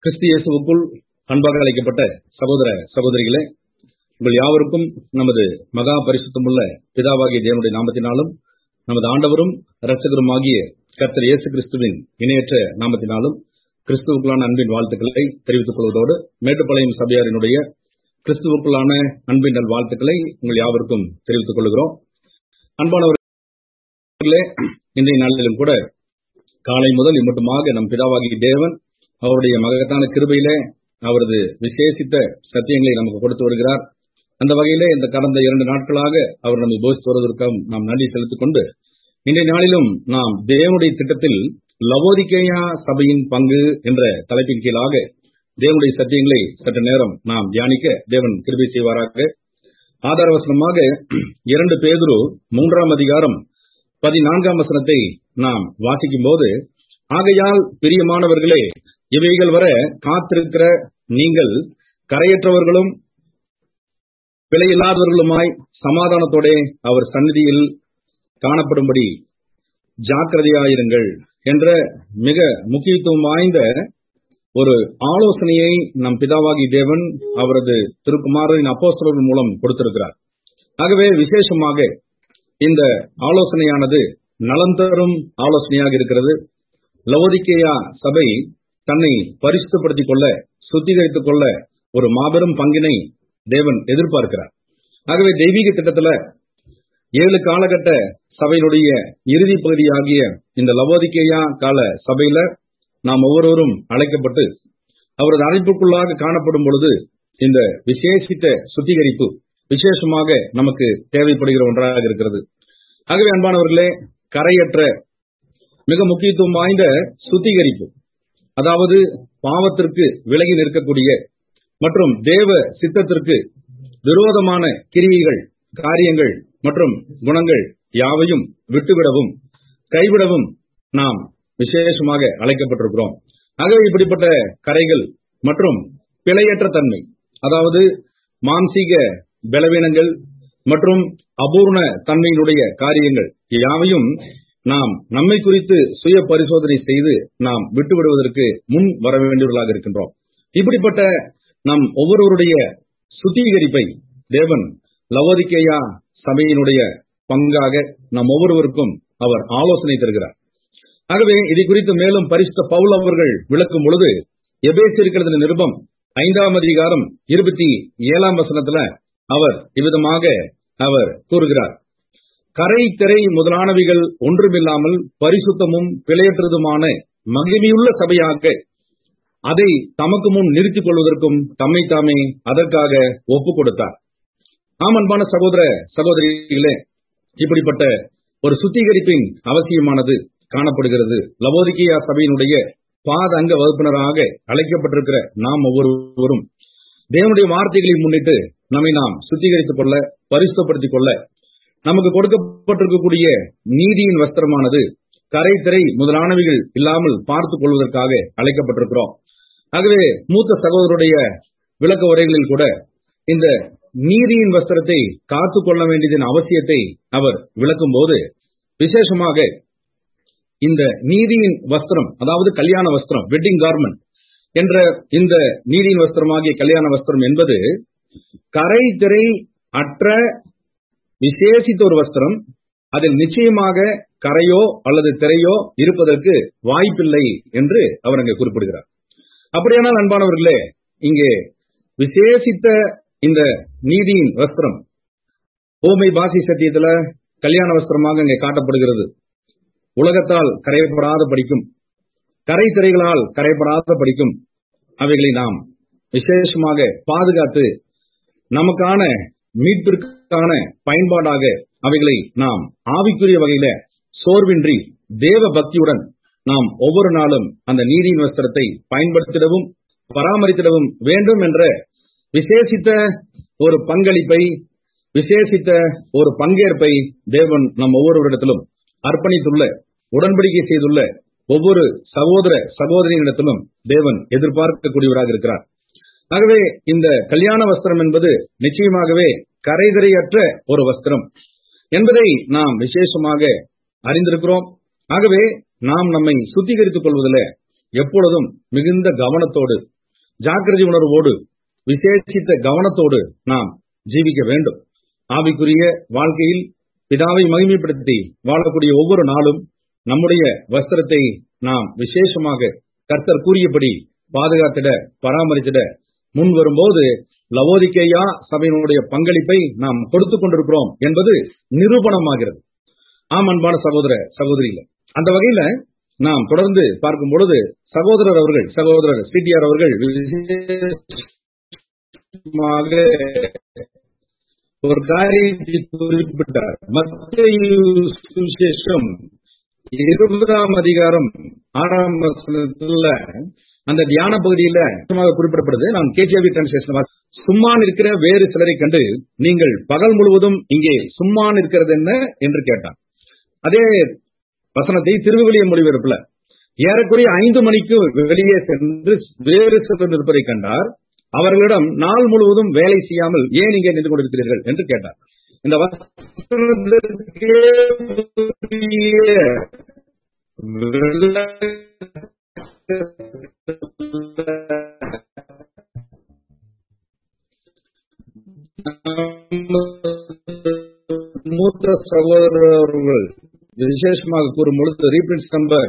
கிறிஸ்து இயேசுவுக்குள் அன்பாக அழைக்கப்பட்ட சகோதர சகோதரிகளே உங்கள் யாவருக்கும் நமது மகா பரிசுத்தமுள்ள பிதாவாகிய தேவனுடைய நாமத்தினாலும் நமது ஆண்டவரும் இரட்சகருமாகிய கர்த்தர் இயேசு கிறிஸ்துவின் இணையற்ற நாமத்தினாலும் கிறிஸ்துவுக்குள்ளான அன்பின் வாழ்த்துக்களை தெரிவித்துக் கொள்வதோடு மேட்டுப்பாளையம் சபையாரினுடைய கிறிஸ்துவுக்குள்ளான அன்பின் நல் வாழ்த்துக்களை உங்கள் யாவருக்கும் தெரிவித்துக் கொள்கிறோம் அன்பானவர்களே இன்றைய நாளிலும் கூட காலை முதல் இம்மட்டுமாக நம் பிதாவாகிய தேவன் அவருடைய மகத்தான கிருபையிலே அவரது விசேஷித்த சத்தியங்களை நமக்கு கொடுத்து வருகிறார் அந்த வகையிலே இந்த கடந்த இரண்டு நாட்களாக அவர் நம்மை போதித்து வருவதற்காக நாம் நன்றி செலுத்திக் கொண்டு இன்றைய நாளிலும் நாம் தேவனுடைய திட்டத்தில் லவோதிகேயா சபையின் பங்கு என்ற தலைப்பின் கீழாக தேவனுடைய சத்தியங்களை சற்று நேரம் நாம் தியானிக்க தேவன் கிருபை செய்வாராக ஆதாரவசனமாக இரண்டு பேதுரு மூன்றாம் அதிகாரம் பதினான்காம் வசனத்தை நாம் வாசிக்கும் போது ஆகையால் பிரியமானவர்களே இவைகள் வர காத்திருக்கிற நீங்கள் கரையற்றவர்களும் பிழையில்லாதவர்களுமாய் சமாதானத்தோட அவர் சந்நிதியில் காணப்படும்படி ஜாக்கிரதையாயிருங்கள் என்ற மிக முக்கியத்துவம் வாய்ந்த ஒரு ஆலோசனையை நம் பிதாவாகி தேவன் அவரது திருக்குமாரின் அப்போஸ்தலர்கள் மூலம் கொடுத்திருக்கிறார் ஆகவே விசேஷமாக இந்த ஆலோசனையானது நலம் தரும் ஆலோசனையாக இருக்கிறது லவோதிக்கேயா சபை தன்னை பரிசுத்தப்படுத்திக் கொள்ள சுத்திகரித்துக் கொள்ள ஒரு மாபெரும் பங்கினை தேவன் எதிர்பார்க்கிறார் ஆகவே தெய்வீக திட்டத்துல ஏழு காலகட்ட சபையினுடைய இறுதி பகுதியாகிய இந்த லவோதிக்கேயா கால சபையில நாம் ஒவ்வொருவரும் அழைக்கப்பட்டு அவரது அழைப்புக்குள்ளாக காணப்படும் பொழுது இந்த விசேஷித்த சுத்திகரிப்பு விசேஷமாக நமக்கு தேவைப்படுகிற ஒன்றாக இருக்கிறது ஆகவே அன்பானவர்களே கரையற்ற மிக முக்கியத்துவம் வாய்ந்த சுத்திகரிப்பு அதாவது பாவத்திற்கு விலகி நிற்கக்கூடிய மற்றும் தேவ சித்தத்திற்கு விரோதமான கிரியைகள் காரியங்கள் மற்றும் குணங்கள் யாவையும் விட்டுவிடவும் கைவிடவும் நாம் விசேஷமாக அழைக்கப்பட்டிருக்கிறோம் ஆகவே இப்படிப்பட்ட கரைகள் மற்றும் பிழையற்ற தன்மை அதாவது மாம்சீக பலவீனங்கள் மற்றும் அபூர்ண தன்மையினுடைய காரியங்கள் யாவையும் நாம் நம்மை குறித்து சுய பரிசோதனை செய்து நாம் விட்டுவிடுவதற்கு முன் வர வேண்டியவர்களாக இருக்கின்றோம் இப்படிப்பட்ட நம் ஒவ்வொருவருடைய சுத்திகரிப்பை தேவன் லவோதிக்கேயா சபையினுடைய பங்காக நம் ஒவ்வொருவருக்கும் அவர் ஆலோசனை தருகிறார் ஆகவே இதை குறித்து மேலும் பரிசுத்த பவுல் அவர்கள் விளக்கும் பொழுது எபேசிருக்கிறது நிருபம் ஐந்தாம் அதிகாரம் இருபத்தி ஏழாம் வசனத்துல அவர் இவ்விதமாக அவர் கூறுகிறார் கரை திரை முதலானவைகள் ஒன்றுமில்லாமல் பரிசுத்தமும் பிழையற்றதுமான மகிமையுள்ள சபையாக அதை தமக்கு முன் நிறுத்திக் கொள்வதற்கும் தம்மை தாமே அதற்காக ஒப்புக் கொடுத்தார் ஆமன்பான சகோதர சகோதரிகளே இப்படிப்பட்ட ஒரு சுத்திகரிப்பின் அவசியமானது காணப்படுகிறது லவோதிகியா சபையினுடைய பாத அங்க வகுப்பினராக அழைக்கப்பட்டிருக்கிற நாம் ஒவ்வொருவரும் தேவனுடைய வார்த்தைகளை முன்னிட்டு நம்மை நாம் சுத்திகரித்துக் கொள்ள பரிசுத்தப்படுத்திக் கொள்ள நமக்கு கொடுக்கப்பட்டிருக்கக்கூடிய நீதியின் வஸ்திரமானது கரை திரை முதலானவைகள் இல்லாமல் பார்த்துக் கொள்வதற்காக அழைக்கப்பட்டிருக்கிறோம் ஆகவே மூத்த சகோதரருடைய விளக்க உரைகளில் கூட இந்த நீதியின் வஸ்திரத்தை காத்துக் கொள்ள வேண்டியதன் அவசியத்தை அவர் விளக்கும் போது விசேஷமாக இந்த நீதியின் வஸ்திரம் அதாவது கல்யாண வஸ்திரம் வெட்டிங் கார்மெண்ட் என்ற இந்த நீதியின் வஸ்திரமாகிய கல்யாண வஸ்திரம் என்பது கரை திரை அற்ற விசேஷித்த ஒரு வஸ்திரம் அதில் நிச்சயமாக கரையோ அல்லது திரையோ இருப்பதற்கு வாய்ப்பில்லை என்று அவர் அங்கே குறிப்பிடுகிறார் அப்படியானால் அன்பானவர்களே இங்கே விசேஷித்த இந்த நீதியின் வஸ்திரம் ஓமை பாசி சத்தியத்துல கல்யாண வஸ்திரமாக இங்கே காட்டப்படுகிறது உலகத்தால் கரையப்படாத படிக்கும் கரை திரைகளால் கரைப்படாத படிக்கும் அவைகளை நாம் விசேஷமாக பாதுகாத்து நமக்கான மீட்பிற்கான பயன்பாடாக அவைகளை நாம் ஆவிக்குரிய வகையில சோர்வின்றி தேவ பக்தியுடன் நாம் ஒவ்வொரு நாளும் அந்த நீதியின் வஸ்திரத்தை பயன்படுத்திடவும் பராமரித்திடவும் வேண்டும் என்ற விசேஷித்த ஒரு பங்களிப்பை விசேஷித்த ஒரு பங்கேற்பை தேவன் நம் ஒவ்வொருவரிடத்திலும் அர்ப்பணித்துள்ள உடன்படிக்கை செய்துள்ள ஒவ்வொரு சகோதர சகோதரியிடத்திலும் தேவன் எதிர்பார்க்கக்கூடியவராக இருக்கிறார் ஆகவே இந்த கல்யாண வஸ்திரம் என்பது நிச்சயமாகவே கரைதிரையற்ற ஒரு வஸ்திரம் என்பதை நாம் விசேஷமாக அறிந்திருக்கிறோம் ஆகவே நாம் நம்மை சுத்திகரித்துக் கொள்வதில் எப்பொழுதும் மிகுந்த கவனத்தோடு ஜாக்கிரதை உணர்வோடு விசேஷித்த கவனத்தோடு நாம் ஜீவிக்க வேண்டும் ஆவிக்குரிய வாழ்க்கையில் பிதாவை மகிமைப்படுத்தி வாழக்கூடிய ஒவ்வொரு நாளும் நம்முடைய வஸ்திரத்தை நாம் விசேஷமாக கர்த்தர் கூறியபடி பாதுகாத்திட பராமரித்திட முன் வரும்போது லவோதிக்கேயா சபையினுடைய பங்களிப்பை நாம் கொடுத்துக் கொண்டிருக்கிறோம் என்பது நிரூபணமாகிறது ஆம் அன்பான சகோதர சகோதரிகள் அந்த வகையில நாம் தொடர்ந்து பார்க்கும் பொழுது சகோதரர் அவர்கள் சகோதரர் சிடிஆர் அவர்கள் விசேஷமாக ஒரு காரியத்தை குறிப்பிட்டார் மத்திய சுவிசேஷம் இருபதாம் அதிகாரம் ஆறாம் வசனத்துல அந்த தியான பகுதியில முக்கியமாக குறிப்பிடப்படுது நான் கேஜிஆவி டிரான்ஸ்லேஷன் சும்மா நிற்கிற வேறு சிலரை கண்டு நீங்கள் பகல் முழுவதும் இங்கே சும்மா நிற்கிறது என்ன என்று கேட்டான் அதே வசனத்தை திருவிழிய மொழிபெயர்ப்புல ஏறக்குறைய ஐந்து மணிக்கு வெளியே சென்று வேறு சிலர் நிற்பதை கண்டார் அவர்களிடம் நாள் முழுவதும் வேலை செய்யாமல் ஏன் இங்கே நின்று கொண்டிருக்கிறீர்கள் என்று கேட்டார் இந்த வசனத்திற்கே உரிய மூத்த சகோதரர்கள் விசேஷமாக கூறும் பொழுது reference number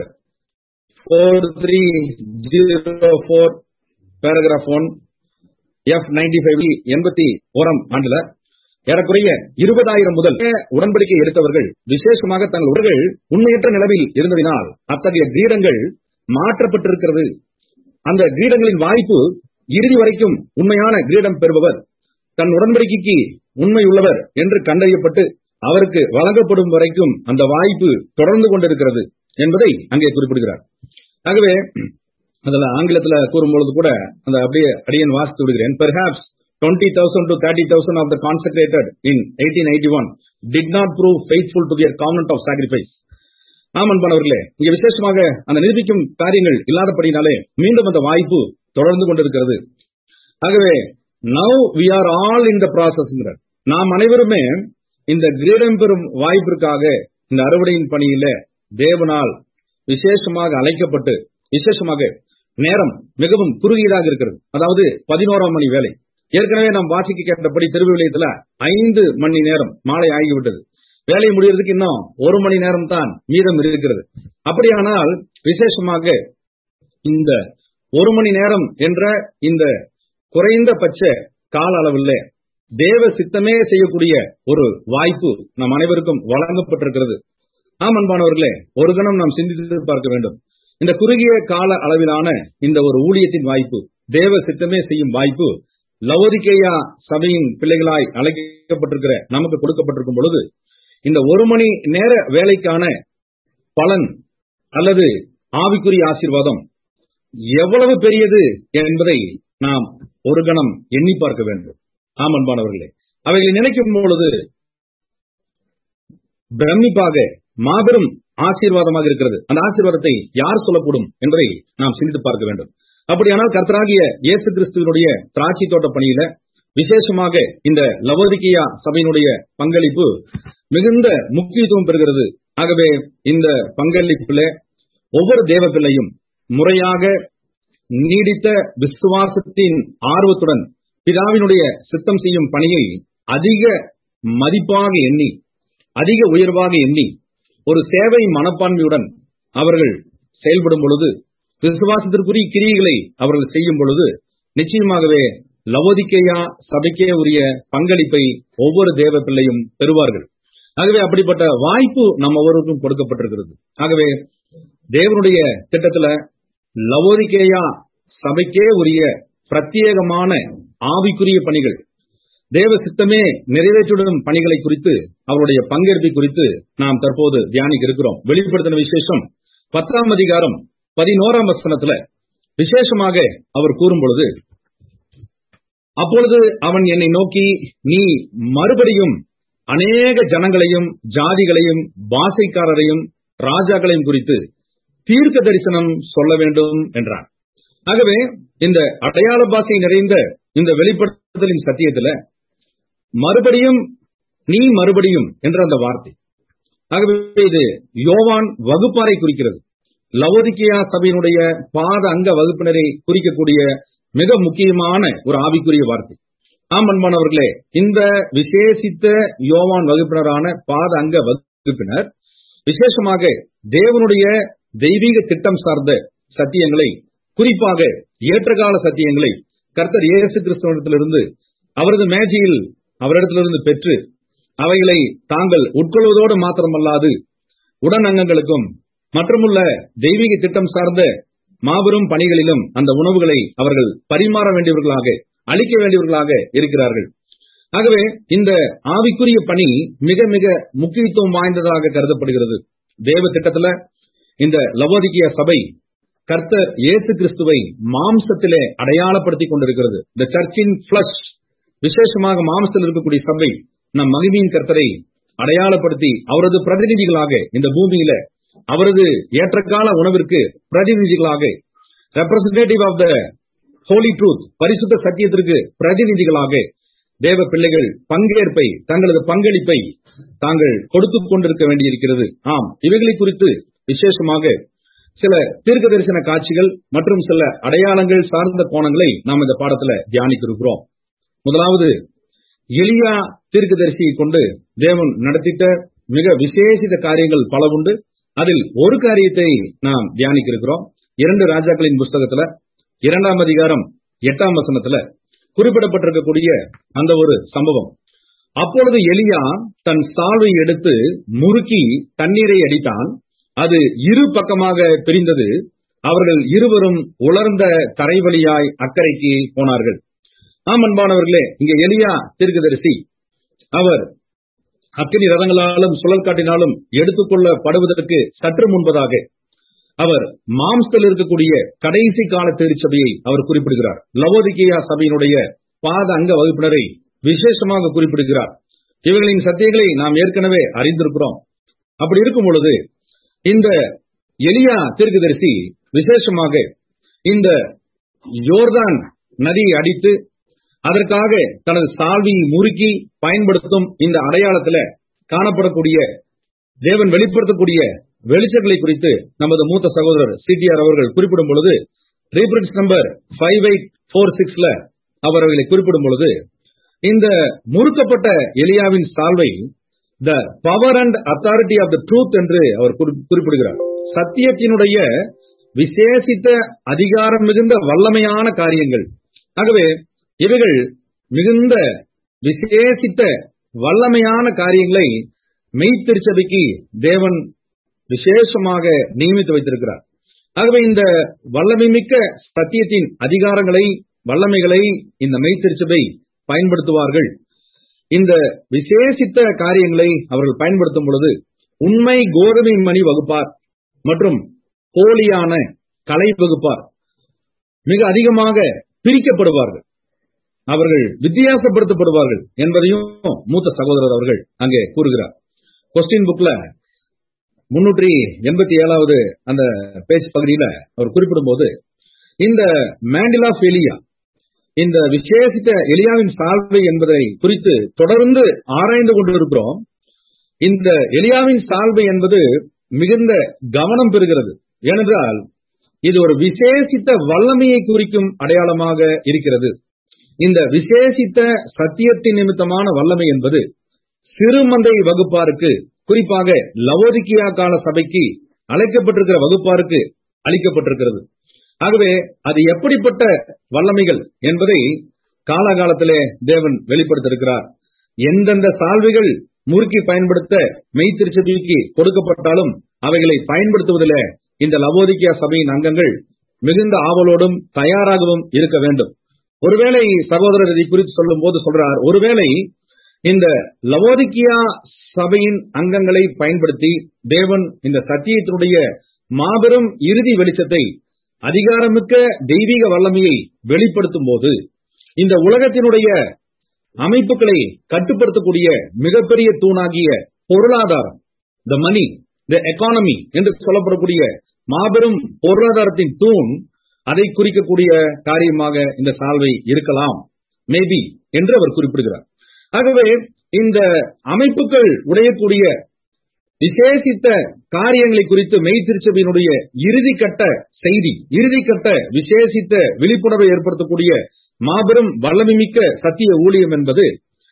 four three zero four paragraph one F ninety five எண்பத்தி ஓராம் ஆண்டுல ஏறக்குறைய இருபதாயிரம் முதல் உடன்படிக்கை எடுத்தவர்கள் விசேஷமாக தங்கள் உடல்கள் உண்மையற்ற நிலவில் இருந்ததினால் அத்தகைய கிரீடங்கள் மாற்றப்பட்டிருக்கிறது அந்த கிரீடங்களின் வாய்ப்பு இறுதி வரைக்கும் உண்மையான கிரீடம் பெறுபவர் தன் உடன்படிக்கைக்கு உண்மை உள்ளவர் என்று கண்டறியப்பட்டு அவருக்கு வழங்கப்படும் வரைக்கும் அந்த வாய்ப்பு தொடர்ந்து கொண்டிருக்கிறது என்பதை அங்கே குறிப்பிடுகிறார் ஆகவே அதுல ஆங்கிலத்துல கூறும்பொழுது கூட அந்த அப்படியே அடியன் வாசித்து விடுகிறேன் perhaps twenty thousand to thirty thousand of the concentrated in eighteen eighty one did not prove faithful to their covenant of sacrifice ஆமன்பானவர்களே இங்க விசேஷமாக அந்த நிரூபிக்கும் காரியங்கள் இல்லாதபடினாலே மீண்டும் அந்த வாய்ப்பு தொடர்ந்து கொண்டிருக்கிறது ஆகவே now we are all in the process நாம் அனைவருமே இந்த கிரீடம் பெறும் வாய்ப்பிற்காக இந்த அறுவடையின் பணியில தேவனால் விசேஷமாக அழைக்கப்பட்டு விசேஷமாக நேரம் மிகவும் குறுகியதாக இருக்கிறது அதாவது பதினோராம் மணி வேலை ஏற்கனவே நாம் வாசிக்க கேட்டபடி திருவிழியத்துல ஐந்து மணி நேரம் மாலை ஆகிவிட்டது வேலை முடியறதுக்கு இன்னும் ஒரு மணி நேரம் தான் மீதம் இருக்கிறது அப்படியானால் விசேஷமாக இந்த ஒரு மணி நேரம் என்ற இந்த குறைந்தபட்ச கால அளவில் தேவ சித்தமே செய்யக்கூடிய ஒரு வாய்ப்பு நம் அனைவருக்கும் வழங்கப்பட்டிருக்கிறது ஆம் அன்பானவர்களே ஒரு கணம் நாம் சிந்தித்து பார்க்க வேண்டும் இந்த குறுகிய கால அளவிலான இந்த ஒரு ஊழியத்தின் வாய்ப்பு தேவ சித்தமே செய்யும் வாய்ப்பு லவோதிகேயா சபையின் பிள்ளைகளாய் அழைக்கப்பட்டிருக்கிற நமக்கு கொடுக்கப்பட்டிருக்கும் பொழுது இந்த ஒரு மணி நேர வேலைக்கான பலன் அல்லது ஆவிக்குரிய ஆசீர்வாதம் எவ்வளவு பெரியது என்பதை நாம் ஒரு கணம் எண்ணி பார்க்க வேண்டும் ஆம் அன்பானவர்களே அவைகளை நினைக்கும் பொழுது பிரமிப்பாக மாபெரும் ஆசீர்வாதமாக இருக்கிறது அந்த ஆசீர்வாதத்தை யார் சொல்லக்கூடும் என்பதை நாம் சிந்தித்து பார்க்க வேண்டும் அப்படியானால் கர்த்தராகிய இயேசு கிறிஸ்துவனுடைய திராட்சை தோட்ட பணியில விசேஷமாக இந்த லவோதிகியா சபையினுடைய பங்களிப்பு மிகுந்த முக்கியத்துவம் பெறுகிறது ஆகவே இந்த பங்களிப்புல ஒவ்வொரு தேவ பிள்ளையும் முறையாக நீடித்த விசுவாசத்தின் ஆர்வத்துடன் பிதாவினுடைய சித்தம் செய்யும் பணியை அதிக மதிப்பாக எண்ணி அதிக உயர்வாக எண்ணி ஒரு சேவை மனப்பான்மையுடன் அவர்கள் செயல்படும் பொழுது விசுவாசத்திற்குரிய கிரியைகளை அவர்கள் செய்யும் பொழுது நிச்சயமாகவே லவோதிக்கேயா சபைக்கே உரிய பங்களிப்பை ஒவ்வொரு தேவ பிள்ளையும் பெறுவார்கள் ஆகவே அப்படிப்பட்ட வாய்ப்பு நம் ஒவ்வொருக்கும் கொடுக்கப்பட்டிருக்கிறது ஆகவே தேவனுடைய திட்டத்துல லவோதிக்கேயா சபைக்கே உரிய பிரத்யேகமான ஆவிக்குரிய பணிகள் தேவ சித்தமே நிறைவேற்றிடும் பணிகளை குறித்து அவருடைய பங்கேற்பை குறித்து நாம் தற்போது தியானிக்க இருக்கிறோம் வெளிப்படுத்தின விசேஷம் பத்தாம் அதிகாரம் பதினோராம் வசனத்துல விசேஷமாக அவர் கூறும் பொழுது அப்பொழுது அவன் என்னை நோக்கி நீ மறுபடியும் அநேக ஜனங்களையும் ஜாதிகளையும் பாசைக்காரரையும் ராஜாக்களையும் குறித்து தீர்க்க தரிசனம் சொல்ல வேண்டும் என்றான் ஆகவே இந்த அடையாள பாசை நிறைந்த இந்த வெளிப்படுத்தலின் சத்தியத்துல மறுபடியும் நீ மறுபடியும் என்ற அந்த வார்த்தை ஆகவே இது யோவான் வகுப்பாரை குறிக்கிறது லவோதிக்கியா சபையினுடைய பாத அங்க வகுப்பினரை குறிக்கக்கூடிய மிக முக்கியமான ஒரு ஆவிக்குரிய வார்த்தை ஆம் அன்பானவர்களே இந்த விசேஷித்த யோவான் வகுப்பினரான பாத அங்க வகுப்பினர் விசேஷமாக தேவனுடைய தெய்வீக திட்டம் சார்ந்த சத்தியங்களை குறிப்பாக ஏற்றகால சத்தியங்களை கர்த்தர் இயேசு கிறிஸ்தவத்திலிருந்து அவரது மேஜையில் அவரிடத்திலிருந்து பெற்று அவைகளை தாங்கள் உட்கொள்வதோடு மாத்திரமல்லாது உடன் அங்கங்களுக்கும் மற்றுமுள்ள தெய்வீக திட்டம் சார்ந்த மாபெரும் பணிகளிலும் அந்த உணவுகளை அவர்கள் பரிமாற வேண்டியவர்களாக அளிக்க வேண்டியவர்களாக இருக்கிறார்கள் ஆகவே இந்த ஆவிக்குரிய பணி மிக மிக முக்கியத்துவம் வாய்ந்ததாக கருதப்படுகிறது தேவ திட்டத்துல இந்த லவோதிக்கிய சபை கர்த்தர் இயேசு கிறிஸ்துவை மாம்சத்திலே அடையாளப்படுத்திக் கொண்டிருக்கிறது இந்த சர்ச்சின் பிளஸ் விசேஷமாக மாம்சத்தில் இருக்கக்கூடிய சபை நம் மகிமையின் கர்த்தரை அடையாளப்படுத்தி அவரது பிரதிநிதிகளாக இந்த பூமியில அவரது ஏற்றக்கால உணவிற்கு பிரதிநிதிகளாக representative of the holy truth பரிசுத்த சத்தியத்திற்கு பிரதிநிதிகளாக தேவ பிள்ளைகள் பங்கேற்பை தங்களது பங்களிப்பை தாங்கள் கொடுத்துக் கொண்டிருக்க வேண்டியிருக்கிறது ஆம் இவைகளை குறித்து விசேஷமாக சில தீர்க்க தரிசன காட்சிகள் மற்றும் சில அடையாளங்கள் சார்ந்த கோணங்களை நாம் இந்த பாடத்துல தியானிக்க இருக்கிறோம் முதலாவது எலியா தீர்க்கதரிசியை கொண்டு தேவன் நடத்திட்ட மிக விசேஷித்த காரியங்கள் பல உண்டு அதில் ஒரு காரியத்தை நாம் தியானிக்க இருக்கிறோம் இரண்டு ராஜாக்களின் புஸ்தகத்துல இரண்டாம் அதிகாரம் எட்டாம் வசனத்துல குறிப்பிடப்பட்டிருக்கக்கூடிய அந்த ஒரு சம்பவம் அப்பொழுது எலியா தன் சால்வை எடுத்து முறுக்கி தண்ணீரை அடித்தான் அது இரு பக்கமாக பிரிந்தது அவர்கள் இருவரும் உலர்ந்த தரை வழியாய் அக்கறைக்கு போனார்கள் ஆம் அன்பானவர்களே இங்க எலியா தீர்க்கதரிசி அவர் அக்கினி ரதங்களாலும் சுழல் காட்டினாலும் எடுத்துக்கொள்ளப்படுவதற்கு சற்று முன்பதாக அவர் மாம்சத்தில் இருக்கக்கூடிய கடைசி கால திருச்சபையை அவர் குறிப்பிடுகிறார் லவோதிகியா சபையினுடைய பாத அங்க வகுப்பினரை விசேஷமாக குறிப்பிடுகிறார் இவர்களின் சத்தியங்களை நாம் ஏற்கனவே அறிந்திருக்கிறோம் அப்படி இருக்கும் பொழுது இந்த எலியா தீர்க்கதரிசி விசேஷமாக இந்த யோர்தான் நதியை அடித்து அதற்காக தனது சால்வியை முறுக்கி பயன்படுத்தும் இந்த அடையாளத்துல காணப்படக்கூடிய தேவன் வெளிப்படுத்தக்கூடிய வெளிச்சங்களை குறித்து நமது மூத்த சகோதரர் சிடிஆர் அவர்கள் குறிப்பிடும் பொழுது reference number five eight four சிக்ஸ்ல அவர் அவர்களை குறிப்பிடும் பொழுது இந்த முறுக்கப்பட்ட எலியாவின் சால்வை the power and authority of the truth என்று அவர் குறிப்பிடுகிறார் சத்தியத்தினுடைய விசேஷித்த அதிகாரம் மிகுந்த வல்லமையான காரியங்கள் ஆகவே இவைகள் மிகுந்த விசேஷித்த வல்லமையான காரியங்களை மெய்த்திருச்சபைக்கு தேவன் விசேஷமாக நியமித்து வைத்திருக்கிறார் ஆகவே இந்த வல்லமை மிக்க சத்தியத்தின் அதிகாரங்களை வல்லமைகளை இந்த மெய்த்திருச்சபை பயன்படுத்துவார்கள் இந்த விசேஷித்த காரியங்களை அவர்கள் பயன்படுத்தும் பொழுது உண்மை கோதுமை மணி வகுப்பார் மற்றும் போலியான கலை வகுப்பார் மிக அதிகமாக பிரிக்கப்படுவார்கள் அவர்கள் வித்தியாசப்படுத்தப்படுவார்கள் என்பதையும் மூத்த சகோதரர் அவர்கள் அங்கே கூறுகிறார் கொஸ்டின் புக்ல முன்னூற்றி எண்பத்தி ஏழாவது அந்த பேஜ் பகுதியில அவர் குறிப்பிடும் போது இந்த மேண்டிலா ஃபெலியா இந்த விசேஷித்த எலியாவின் சால்வை என்பதை குறித்து தொடர்ந்து ஆராய்ந்து கொண்டிருக்கிறோம் இந்த எலியாவின் சால்வை என்பது மிகுந்த கவனம் பெறுகிறது ஏனென்றால் இது ஒரு விசேஷித்த வல்லமையை குறிக்கும் அடையாளமாக இருக்கிறது இந்த விசேஷித்த சத்தியத்தின் நிமித்தமான வல்லமை என்பது சிறுமந்தை வகுப்பாருக்கு குறிப்பாக லவோதிக்கியா கால சபைக்கு அழைக்கப்பட்டிருக்கிற வகுப்பாருக்கு அளிக்கப்பட்டிருக்கிறது ஆகவே அது எப்படிப்பட்ட வல்லமைகள் என்பதை காலகாலத்திலே தேவன் வெளிப்படுத்திருக்கிறார் எந்தெந்த சால்வைகள் முறுக்கி பயன்படுத்த மெய்த்திருச்சபைக்கு கொடுக்கப்பட்டாலும் அவைகளை பயன்படுத்துவதில் இந்த லவோதிக்கியா சபையின் அங்கங்கள் மிகுந்த ஆவலோடும் தயாராகவும் இருக்க வேண்டும் ஒருவேளை சகோதரர் இதை குறித்து சொல்லும் போது சொல்றார் ஒருவேளை இந்த லவோதிக்கியா சபையின் அங்கங்களை பயன்படுத்தி தேவன் இந்த சத்தியத்தினுடைய மாபெரும் இறுதி வெளிச்சத்தை அதிகாரமிக்க தெய்வீக வல்லமையை வெளிப்படுத்தும் போது இந்த உலகத்தினுடைய அமைப்புகளை கட்டுப்படுத்தக்கூடிய மிகப்பெரிய தூணாகிய பொருளாதாரம் த மணி த எக்கானமி என்று சொல்லப்படக்கூடிய மாபெரும் பொருளாதாரத்தின் தூண் அதை குறிக்கக்கூடிய காரியமாக இந்த சால்வை இருக்கலாம் மேபி என்று அவர் குறிப்பிடுகிறார் ஆகவே இந்த அமைப்புகள் உடையக்கூடிய விசேஷித்த காரியங்களை குறித்து மெய்திருச்சபையினுடைய இறுதிக்கட்ட செய்தி இறுதிக்கட்ட விசேஷித்த விழிப்புணர்வை ஏற்படுத்தக்கூடிய மாபெரும் வல்லமைமிக்க சத்திய ஊழியம் என்பது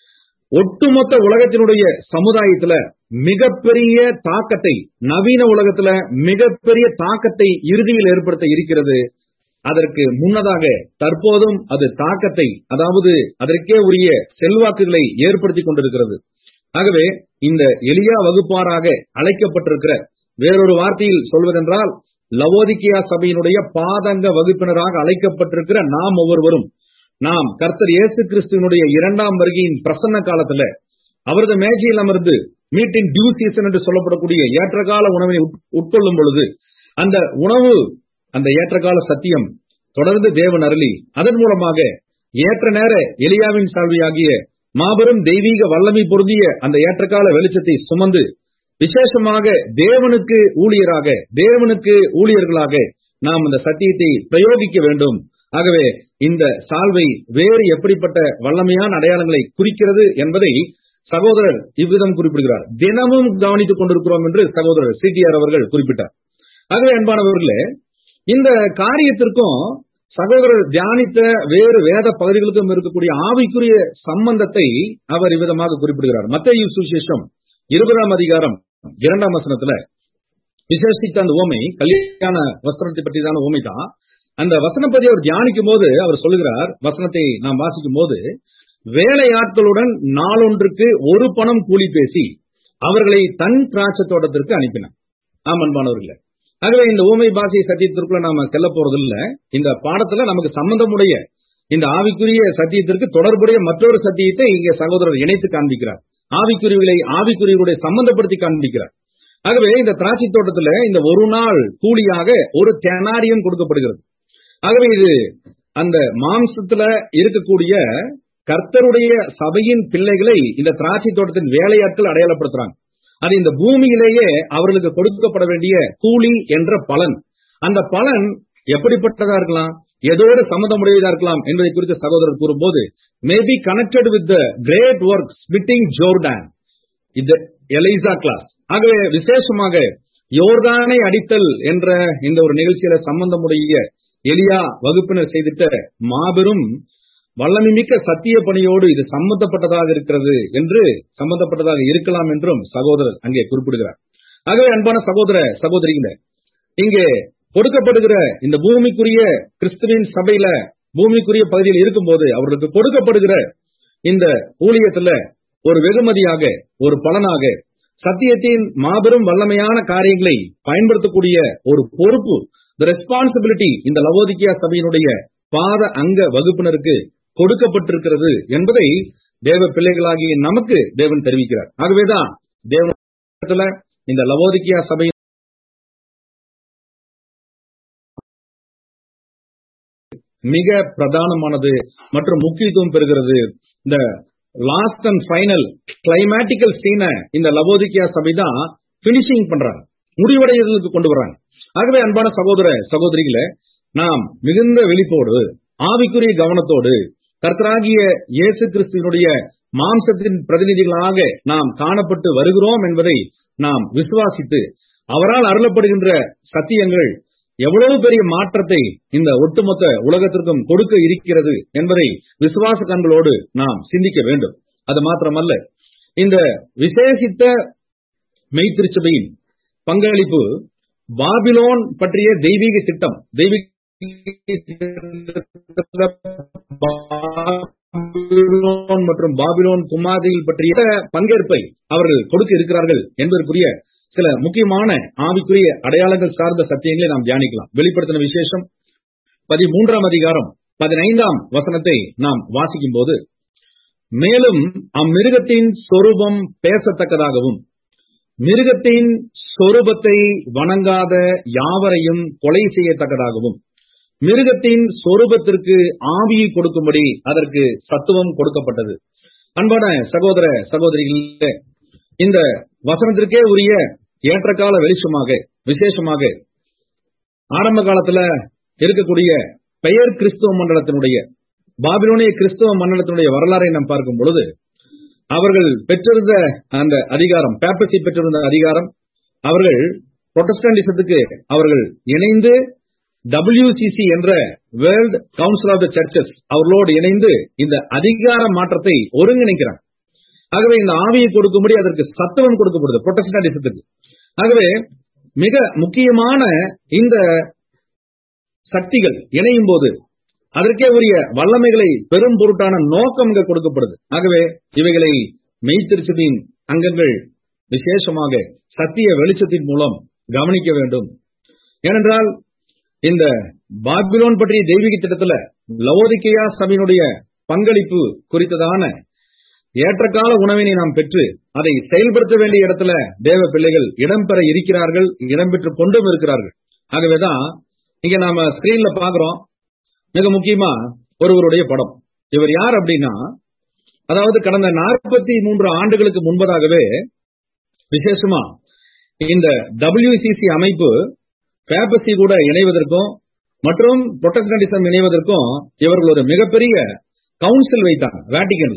ஒட்டுமொத்த உலகத்தினுடைய சமுதாயத்துல மிகப்பெரிய தாக்கத்தை நவீன உலகத்துல மிகப்பெரிய தாக்கத்தை இறுதியில் ஏற்படுத்த இருக்கிறது அதற்கு முன்னதாக தற்போதும் அது தாக்கத்தை அதாவது அதற்கே உரிய செல்வாக்குகளை ஏற்படுத்திக் கொண்டிருக்கிறது ஆகவே இந்த எளியா வகுப்பாராக அழைக்கப்பட்டிருக்கிற வேறொரு வார்த்தையில் சொல்வதென்றால் லவோதிக்கியா சபையினுடைய பாதங்க வகுப்பினராக அழைக்கப்பட்டிருக்கிற நாம் ஒவ்வொருவரும் நாம் கர்த்தர் இயேசு கிறிஸ்துவனுடைய இரண்டாம் வருகையின் பிரசன்ன காலத்துல அவரது மேஜையில் அமர்ந்து மீட்டின் டியூ சீசன் என்று சொல்லப்படக்கூடிய ஏற்றகால உணவை உட்கொள்ளும் பொழுது அந்த உணவு அந்த ஏற்றகால சத்தியம் தொடர்ந்து தேவன் அருளி அதன் மூலமாக ஏற்ற நேர எலியாவின் சால்வியாகிய மாபெரும் தெய்வீக வல்லமை பொருந்திய அந்த ஏற்றகால வெளிச்சத்தை சுமந்து விசேஷமாக தேவனுக்கு ஊழியராக தேவனுக்கு ஊழியர்களாக நாம் அந்த சத்தியத்தை பிரயோகிக்க வேண்டும் ஆகவே இந்த சால்வை வேறு எப்படிப்பட்ட வல்லமையான அடையாளங்களை குறிக்கிறது என்பதை சகோதரர் இவ்விதம் குறிப்பிடுகிறார் தினமும் கவனித்துக் கொண்டிருக்கிறோம் என்று சகோதரர் சிடிஆர் அவர்கள் குறிப்பிட்டார் ஆகவே அன்பானவர்களே இந்த காரியத்திற்கும் சகோதரர் தியானித்த வேறு வேத பகுதிகளுக்கும் இருக்கக்கூடிய ஆவிக்குரிய சம்பந்தத்தை அவர் இவ்விதமாக குறிப்பிடுகிறார் மத்திய சுசேஷம் இருபதாம் அதிகாரம் இரண்டாம் வசனத்துல விசேஷித்த அந்த ஓமை கல்யாண வஸ்திரத்தை பற்றியதான ஓமை தான் அந்த வசனப்பதி அவர் தியானிக்கும் போது அவர் சொல்லுகிறார் வசனத்தை நாம் வாசிக்கும் போது வேலையாட்களுடன் நாளொன்றுக்கு ஒரு பணம் கூலி பேசி அவர்களை தன் திராட்சை தோட்டத்திற்கு அனுப்பினார் ஆம் அன்பானவர்களே ஆகவே இந்த ஊமை பாஷை சத்தியத்திற்குள்ள நாம செல்ல போறதில்ல இந்த பாடத்துல நமக்கு சம்பந்தமுடைய இந்த ஆவிக்குரிய சத்தியத்திற்கு தொடர்புடைய மற்றொரு சத்தியத்தை இங்க சகோதரர் இணைத்து காண்பிக்கிறார் ஆவிக்குரியவர்களை ஆவிக்குரியவர்களுடைய சம்பந்தப்படுத்தி காண்பிக்கிறார் ஆகவே இந்த திராட்சை தோட்டத்துல இந்த ஒரு நாள் கூலியாக ஒரு தெனாரியம் கொடுக்கப்படுகிறது ஆகவே இது அந்த மாம்சத்துல இருக்கக்கூடிய கர்த்தருடைய சபையின் பிள்ளைகளை இந்த திராட்சை தோட்டத்தின் வேலையாட்கள் அடையாளப்படுத்துறாங்க அது இந்த பூமியிலேயே அவர்களுக்கு கொடுக்கப்பட வேண்டிய கூலி என்ற பலன் அந்த பலன் எப்படிப்பட்டதா இருக்கலாம் எதோடு சம்மந்தமுடையதா இருக்கலாம் என்பதை குறித்து சகோதரர் கூறும்போது maybe connected with the great work spitting Jordan இது எலைசா கிளாஸ் ஆகவே விசேஷமாக யோர்தானை அடித்தல் என்ற இந்த ஒரு நிகழ்ச்சியில சம்பந்தமுடைய எலியா வகுப்பினர் செய்திட்ட மாபெரும் வல்லமிமிக்க சத்திய பணியோடு இது சம்பந்தப்பட்டதாக இருக்கிறது என்று சம்பந்தப்பட்டதாக இருக்கலாம் என்றும் சகோதரர் அங்கே குறிப்பிடுகிறார் ஆகவே அன்பான சகோதர சகோதரிகளே இங்கே கொடுக்கப்படுகிற இந்த பூமிக்குரிய கிறிஸ்துவின் சபையில பூமிக்குரிய பகுதியில் இருக்கும்போது அவர்களுக்கு கொடுக்கப்படுகிற இந்த ஊழியத்துல ஒரு வெகுமதியாக ஒரு பலனாக சத்தியத்தின் மாபெரும் வல்லமையான காரியங்களை பயன்படுத்தக்கூடிய ஒரு பொறுப்பு த ரெஸ்பான்சிபிலிட்டி இந்த லவோதிக்கியா சபையினுடைய பாத அங்க வகுப்பினருக்கு கொடுக்கப்பட்டிருக்கிறது என்பதை தேவ பிள்ளைகளாகிய நமக்கு தேவன் தெரிவிக்கிறார் ஆகவேதான் தேவன் இந்த லவோதிக்கியா சபை மிக பிரதானமானது மற்றும் முக்கியத்துவம் பெறுகிறது இந்த லாஸ்ட் அண்ட் ஃபைனல் கிளைமேட்டிக்கல் சீனை இந்த லவோதிக்கியா சபை தான் பினிஷிங் பண்றாங்க முடிவடைதலுக்கு கொண்டு வர்றாங்க ஆகவே அன்பான சகோதர சகோதரிகளை நாம் மிகுந்த வெளிப்போடு ஆவிக்குரிய கவனத்தோடு கர்த்தராகிய இயேசு கிறிஸ்துவனுடைய மாம்சத்தின் பிரதிநிதிகளாக நாம் காணப்பட்டு வருகிறோம் என்பதை நாம் விசுவாசித்து அவரால் அருளப்படுகின்ற சத்தியங்கள் எவ்வளவு பெரிய மாற்றத்தை இந்த ஒட்டுமொத்த உலகத்திற்கும் கொடுக்க இருக்கிறது என்பதை விசுவாச கண்களோடு நாம் சிந்திக்க வேண்டும் அது மாத்திரமல்ல இந்த விசேஷித்த மெய்த்திருச்சபையின் பங்களிப்பு பாபிலோன் பற்றிய தெய்வீக திட்டம் தெய்வீக பாபிலோன் மற்றும் பாபிலோன் குமாதிகள் பற்றிய பங்கேற்பை அவர்கள் கொடுக்க இருக்கிறார்கள் என்பதற்குரிய சில முக்கியமான ஆவிக்குரிய அடையாளங்கள் சார்ந்த சத்தியங்களை நாம் தியானிக்கலாம் வெளிப்படுத்தின விசேஷம் பதிமூன்றாம் அதிகாரம் பதினைந்தாம் வசனத்தை நாம் வாசிக்கும் போது மேலும் அம்மிருகத்தின் சொரூபம் பேசத்தக்கதாகவும் மிருகத்தின் சொரூபத்தை வணங்காத யாவரையும் கொலை செய்யத்தக்கதாகவும் மிருகத்தின் சொரூபத்திற்கு ஆவியை கொடுக்கும்படி அதற்கு சத்துவம் கொடுக்கப்பட்டது அன்பான சகோதர சகோதரிகளே இந்த வசனத்திற்கே உரிய ஏற்றகால வெளிச்சமாக விசேஷமாக ஆரம்ப காலத்துல இருக்கக்கூடிய பெயர் கிறிஸ்துவ மண்டலத்தினுடைய பாபிலோனிய கிறிஸ்துவ மண்டலத்தினுடைய வரலாறை நாம் பார்க்கும் பொழுது அவர்கள் பெற்றிருந்த அந்த அதிகாரம் பேப்பசி பெற்றிருந்த அதிகாரம் அவர்கள் புரொட்டஸ்டன்டிசத்துக்கு அவர்கள் இணைந்து WCC என்ற world council of the churches அவர்களோடு இணைந்து இந்த அதிகார மாற்றத்தை ஒருங்கிணைக்கிறாங்க ஆகவே இந்த ஆவியை கொடுக்கும்படி அதற்கு சத்துவம் கொடுக்கப்படுது புரொட்டஸ்டன்டிசத்துக்கு ஆகவே மிக முக்கியமான இந்த சக்திகள் இணையும் போது அதற்கே உரிய வல்லமைகளை பெரும் பொருட்டான நோக்கம் இங்க கொடுக்கப்படுது ஆகவே இவைகளை மெய்த்திருச்சபின் அங்கங்கள் விசேஷமாக சத்திய வெளிச்சத்தின் மூலம் கவனிக்க வேண்டும் ஏனென்றால் இந்த பாபிலோன் பற்றிய தெய்வீக திட்டத்துல லவோதிக்கையா சபையினுடைய பங்களிப்பு குறித்ததான ஏற்றகால உணவினை நாம் பெற்று அதை செயல்படுத்த வேண்டிய இடத்துல தேவ பிள்ளைகள் இடம்பெற இருக்கிறார்கள் இடம்பெற்று கொண்டும் இருக்கிறார்கள் ஆகவேதான் இங்க நாம ஸ்கிரீன்ல பாக்குறோம் மிக முக்கியமா ஒருவருடைய படம் இவர் யார் அப்படின்னா அதாவது கடந்த நாற்பத்தி மூன்று ஆண்டுகளுக்கு முன்பதாகவே விசேஷமா இந்த WCC அமைப்பு பேபசி கூட இணைவதற்கும் மற்றும் புரொட்டஸ்டன்டிசம் இணைவதற்கும் இவர்கள் ஒரு மிகப்பெரிய கவுன்சில் வைத்தாங்க வேட்டிகன்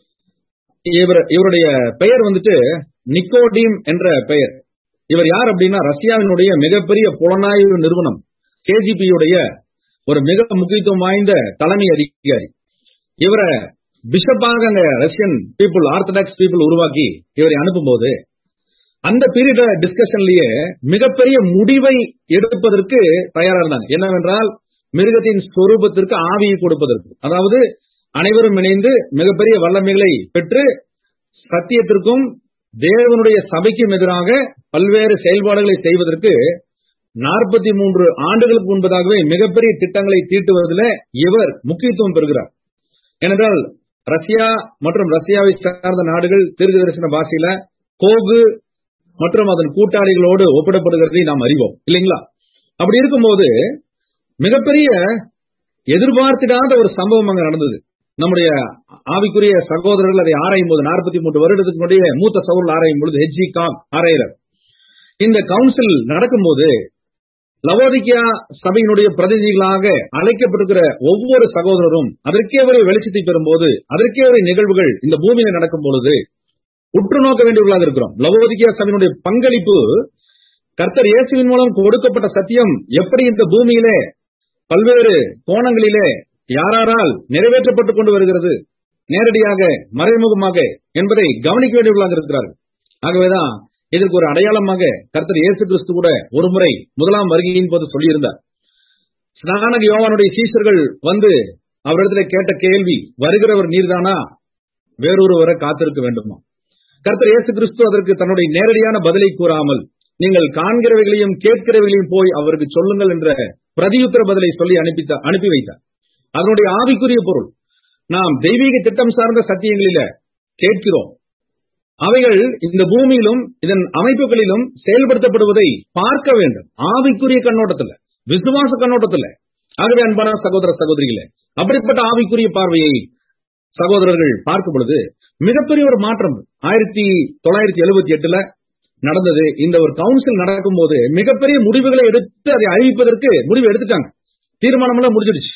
இவர் இவருடைய பெயர் வந்துட்டு நிக்கோடீம் என்ற பெயர் இவர் யார் அப்படின்னா ரஷ்யாவினுடைய மிகப்பெரிய புலனாய்வு நிறுவனம் கேஜிபியுடைய ஒரு மிக முக்கியத்துவம் வாய்ந்த தலைமை அதிகாரி இவரை பிஷப்பாக அங்க ரஷ்யன் பீப்புள் ஆர்த்தடாக்ஸ் பீப்புள் உருவாக்கி இவரை அனுப்பும்போது அந்த பீரியட் டிஸ்கஷன்லயே மிகப்பெரிய முடிவை எடுப்பதற்கு தயாரா இருந்தாங்க என்னவென்றால் மிருகத்தின் ஸ்வரூபத்திற்கு ஆவியை கொடுப்பதற்கு அதாவது அனைவரும் இணைந்து மிகப்பெரிய வல்லமைகளை பெற்று சத்தியத்திற்கும் தேவனுடைய சபைக்கும் எதிராக பல்வேறு செயல்பாடுகளை செய்வதற்கு நாற்பத்தி மூன்று ஆண்டுகளுக்கு முன்பதாகவே மிகப்பெரிய திட்டங்களை தீட்டுவதில் இவர் முக்கியத்துவம் பெறுகிறார் ஏனென்றால் ரஷ்யா மற்றும் ரஷ்யாவை சார்ந்த நாடுகள் தீர்க்க தரிசன பாஷையில கோகு மற்றும் அதன் கூட்டாளிகளோடு ஒப்பிடப்படுகிறதை நாம் அறிவோம் இல்லைங்களா அப்படி இருக்கும்போது மிகப்பெரிய எதிர்பார்த்திடாத ஒரு சம்பவம் அங்க நடந்தது நம்முடைய ஆவிக்குரிய சகோதரர்கள் அதை ஆராயும் போது நாற்பத்தி மூன்று வருடத்துக்கு முன்னாடியே மூத்த சகோதரர்கள் ஆராயும் பொழுது ஹெச்ஜி காம் ஆராயிரர் இந்த கவுன்சில் நடக்கும்போது லவோதிக்கியா சபையினுடைய பிரதிநிதிகளாக அழைக்கப்பட்டிருக்கிற ஒவ்வொரு சகோதரரும் அதற்கே ஒரு வெளிச்சத்தை பெறும்போது அதற்கே ஒரு நிகழ்வுகள் இந்த பூமியில நடக்கும் பொழுது உற்று நோக்க வேண்டியவர்களாக இருக்கிறோம் லவோதிக்கியா சபையினுடைய பங்களிப்பு கர்த்தர் இயேசுவின் மூலம் கொடுக்கப்பட்ட சத்தியம் எப்படி இந்த பூமியிலே பல்வேறு கோணங்களிலே யாராரால் நிறைவேற்றப்பட்டுக் கொண்டு வருகிறது நேரடியாக மறைமுகமாக என்பதை கவனிக்க வேண்டியவர்களாக இருக்கிறார்கள் ஆகவேதான் இதற்கு ஒரு அடையாளமாக கர்த்தர் இயேசு கிறிஸ்து கூட ஒருமுறை முதலாம் வருகையின் போது சொல்லியிருந்தார் ஸ்நானக யோவானுடைய சீஷர்கள் வந்து அவரிடத்துல கேட்ட கேள்வி வருகிறவர் நீர்தானா வேறொருவரை காத்திருக்க வேண்டுமா கர்த்தர் இயேசு கிறிஸ்து அதற்கு தன்னுடைய நேரடியான பதிலை கூறாமல் நீங்கள் காண்கிறவைகளையும் கேட்கிறவைகளையும் போய் அவருக்கு சொல்லுங்கள் என்ற பிரதியுத்தர பதிலை சொல்லி அனுப்பி அனுப்பி வைத்தார் அதனுடைய ஆவிக்குரிய பொருள் நாம் தெய்வீக திட்டம் சார்ந்த சத்தியங்களில கேட்கிறோம் அவைகள் இந்த பூமியிலும் இதன் அமைப்புகளிலும் செயல்படுத்தப்படுவதை பார்க்க வேண்டும் ஆவிக்குரிய கண்ணோட்டத்துல விசுவாச கண்ணோட்டத்துல ஆகவே அன்பான சகோதர சகோதரிகளே அப்படிப்பட்ட ஆவிக்குரிய பார்வையை சகோதரர்கள் பார்க்கும் பொழுது மிகப்பெரிய ஒரு மாற்றம் ஆயிரத்தி தொள்ளாயிரத்தி எழுபத்தி எட்டுல நடந்தது இந்த ஒரு கவுன்சில் நடக்கும் போது மிகப்பெரிய முடிவுகளை எடுத்து அதை அறிவிப்பதற்கு முடிவு எடுத்துட்டாங்க தீர்மானம் எல்லாம் முடிஞ்சிடுச்சு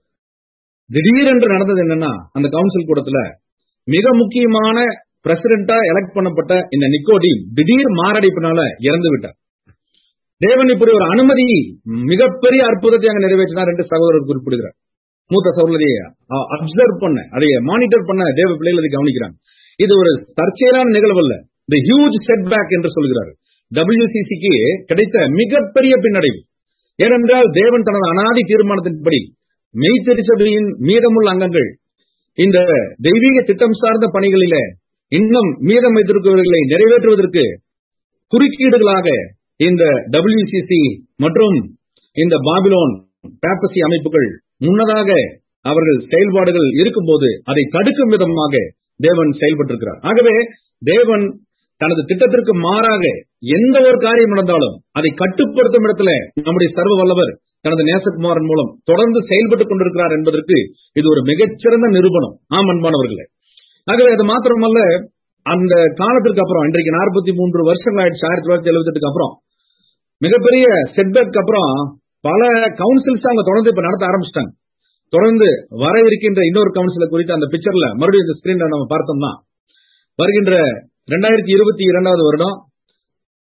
திடீரென்று நடந்தது என்னன்னா அந்த கவுன்சில் கூடத்துல மிக முக்கியமான பிரசிடண்டா எலக்ட் பண்ணப்பட்ட இந்த நிக்கோடி திடீர் மாரடைப்பினால இறந்து விட்டார் தேவன் இப்படி ஒரு அனுமதி மிகப்பெரிய அற்புதத்தை அங்க நிறைவேற்றினார் என்று சகோதரர் குறிப்பிடுகிறார் மூத்த சகோதரியை அப்சர்வ் பண்ண அதை மானிட்டர் பண்ண தேவ பிள்ளைகள் அதை கவனிக்கிறாங்க இது ஒரு தற்செயலான நிகழ்வு அல்ல தி ஹியூஜ் செட் பேக் என்று சொல்கிறார் டபிள்யூசிசிக்கு கிடைத்த மிகப்பெரிய பின்னடைவு ஏனென்றால் தேவன் தனது அனாதி தீர்மானத்தின்படி மெய்த்திருச்சபையின் மீதமுள்ள அங்கங்கள் இந்த தெய்வீக திட்டம் சார்ந்த பணிகளில இன்னும் மீதம் வைத்திருக்கிறவர்களை நிறைவேற்றுவதற்கு குறுக்கீடுகளாக இந்த டபிள்யூசிசி மற்றும் இந்த பாபிலோன் பேப்பசி அமைப்புகள் முன்னதாக அவர்கள் செயல்பாடுகள் இருக்கும்போது அதை தடுக்கும் விதமாக தேவன் செயல்பட்டிருக்கிறார் ஆகவே தேவன் தனது திட்டத்திற்கு மாறாக எந்த ஒரு காரியம் நடந்தாலும் அதை கட்டுப்படுத்தும் இடத்துல நம்முடைய சர்வ வல்லவர் தனது நேசகுமாரன் மூலம் தொடர்ந்து செயல்பட்டுக் கொண்டிருக்கிறார் என்பதற்கு இது ஒரு மிகச்சிறந்த நிரூபணம் ஆம் அன்பானவர்களே ஆகவே அது மாத்திரமல்ல அந்த காலத்திற்கு அப்புறம் இன்றைக்கு நாற்பத்தி மூன்று வருஷங்கள் ஆயிடுச்சு ஆயிரத்தி தொள்ளாயிரத்தி எழுபத்தி எட்டுக்கு அப்புறம் மிகப்பெரிய செட்பேக் அப்புறம் பல கவுன்சில்ஸ் அவங்க தொடர்ந்து இப்ப நடத்த ஆரம்பிச்சிட்டாங்க தொடர்ந்து வர இருக்கின்ற இன்னொரு கவுன்சில குறித்து அந்த பிக்சர்ல மறுபடியும் இந்த ஸ்கிரீன்ல நம்ம பார்த்தோம்னா வருகின்ற இரண்டாயிரத்தி இருபத்தி இரண்டாவது வருடம்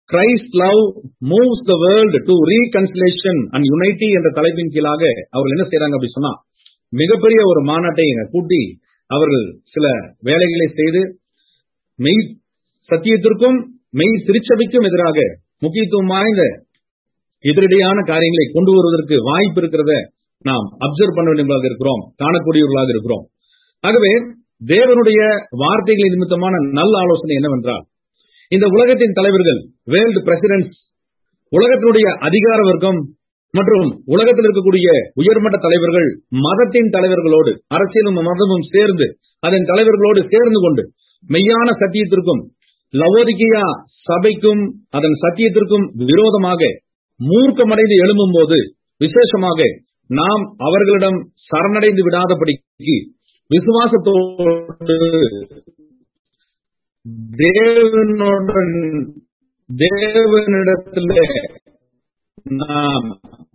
Christ love moves the world to reconciliation and unity என்ற தலைப்பின் கீழாக அவர்கள் என்ன செய்யறாங்க அப்படி சொன்னா மிகப்பெரிய ஒரு மாநாட்டை கூட்டி அவர்கள் சில வேலைகளை செய்து மெய் சத்தியத்திற்கும் மெய் திருச்சபைக்கும் எதிராக முக்கியத்துவம் வாய்ந்த எதிரடியான காரியங்களை கொண்டு வருவதற்கு வாய்ப்பு இருக்கிறத நாம் அப்சர்வ் பண்ண வேண்டியவர்களாக இருக்கிறோம் காணக்கூடியவர்களாக இருக்கிறோம் ஆகவே தேவனுடைய வார்த்தைகளின் நிமித்தமான நல்ல ஆலோசனை என்னவென்றால் இந்த உலகத்தின் தலைவர்கள் வேர்ல்டு பிரசிடென்ட்ஸ் உலகத்தினுடைய அதிகார வர்க்கம் மற்றும் உலகத்தில் இருக்கக்கூடிய உயர்மட்ட தலைவர்கள் மதத்தின் தலைவர்களோடு அரசியலும் மதமும் சேர்ந்து அதன் தலைவர்களோடு சேர்ந்து கொண்டு மெய்யான சத்தியத்திற்கும் லவோதிகியா சபைக்கும் அதன் சத்தியத்திற்கும் விரோதமாக மூர்க்கமடைந்து எழும்பும் போது விசேஷமாக நாம் அவர்களிடம் சரணடைந்து விடாதபடிக்கு விசுவாசத்தோடு தேவனுடன் தேவனிடத்திலே நாம்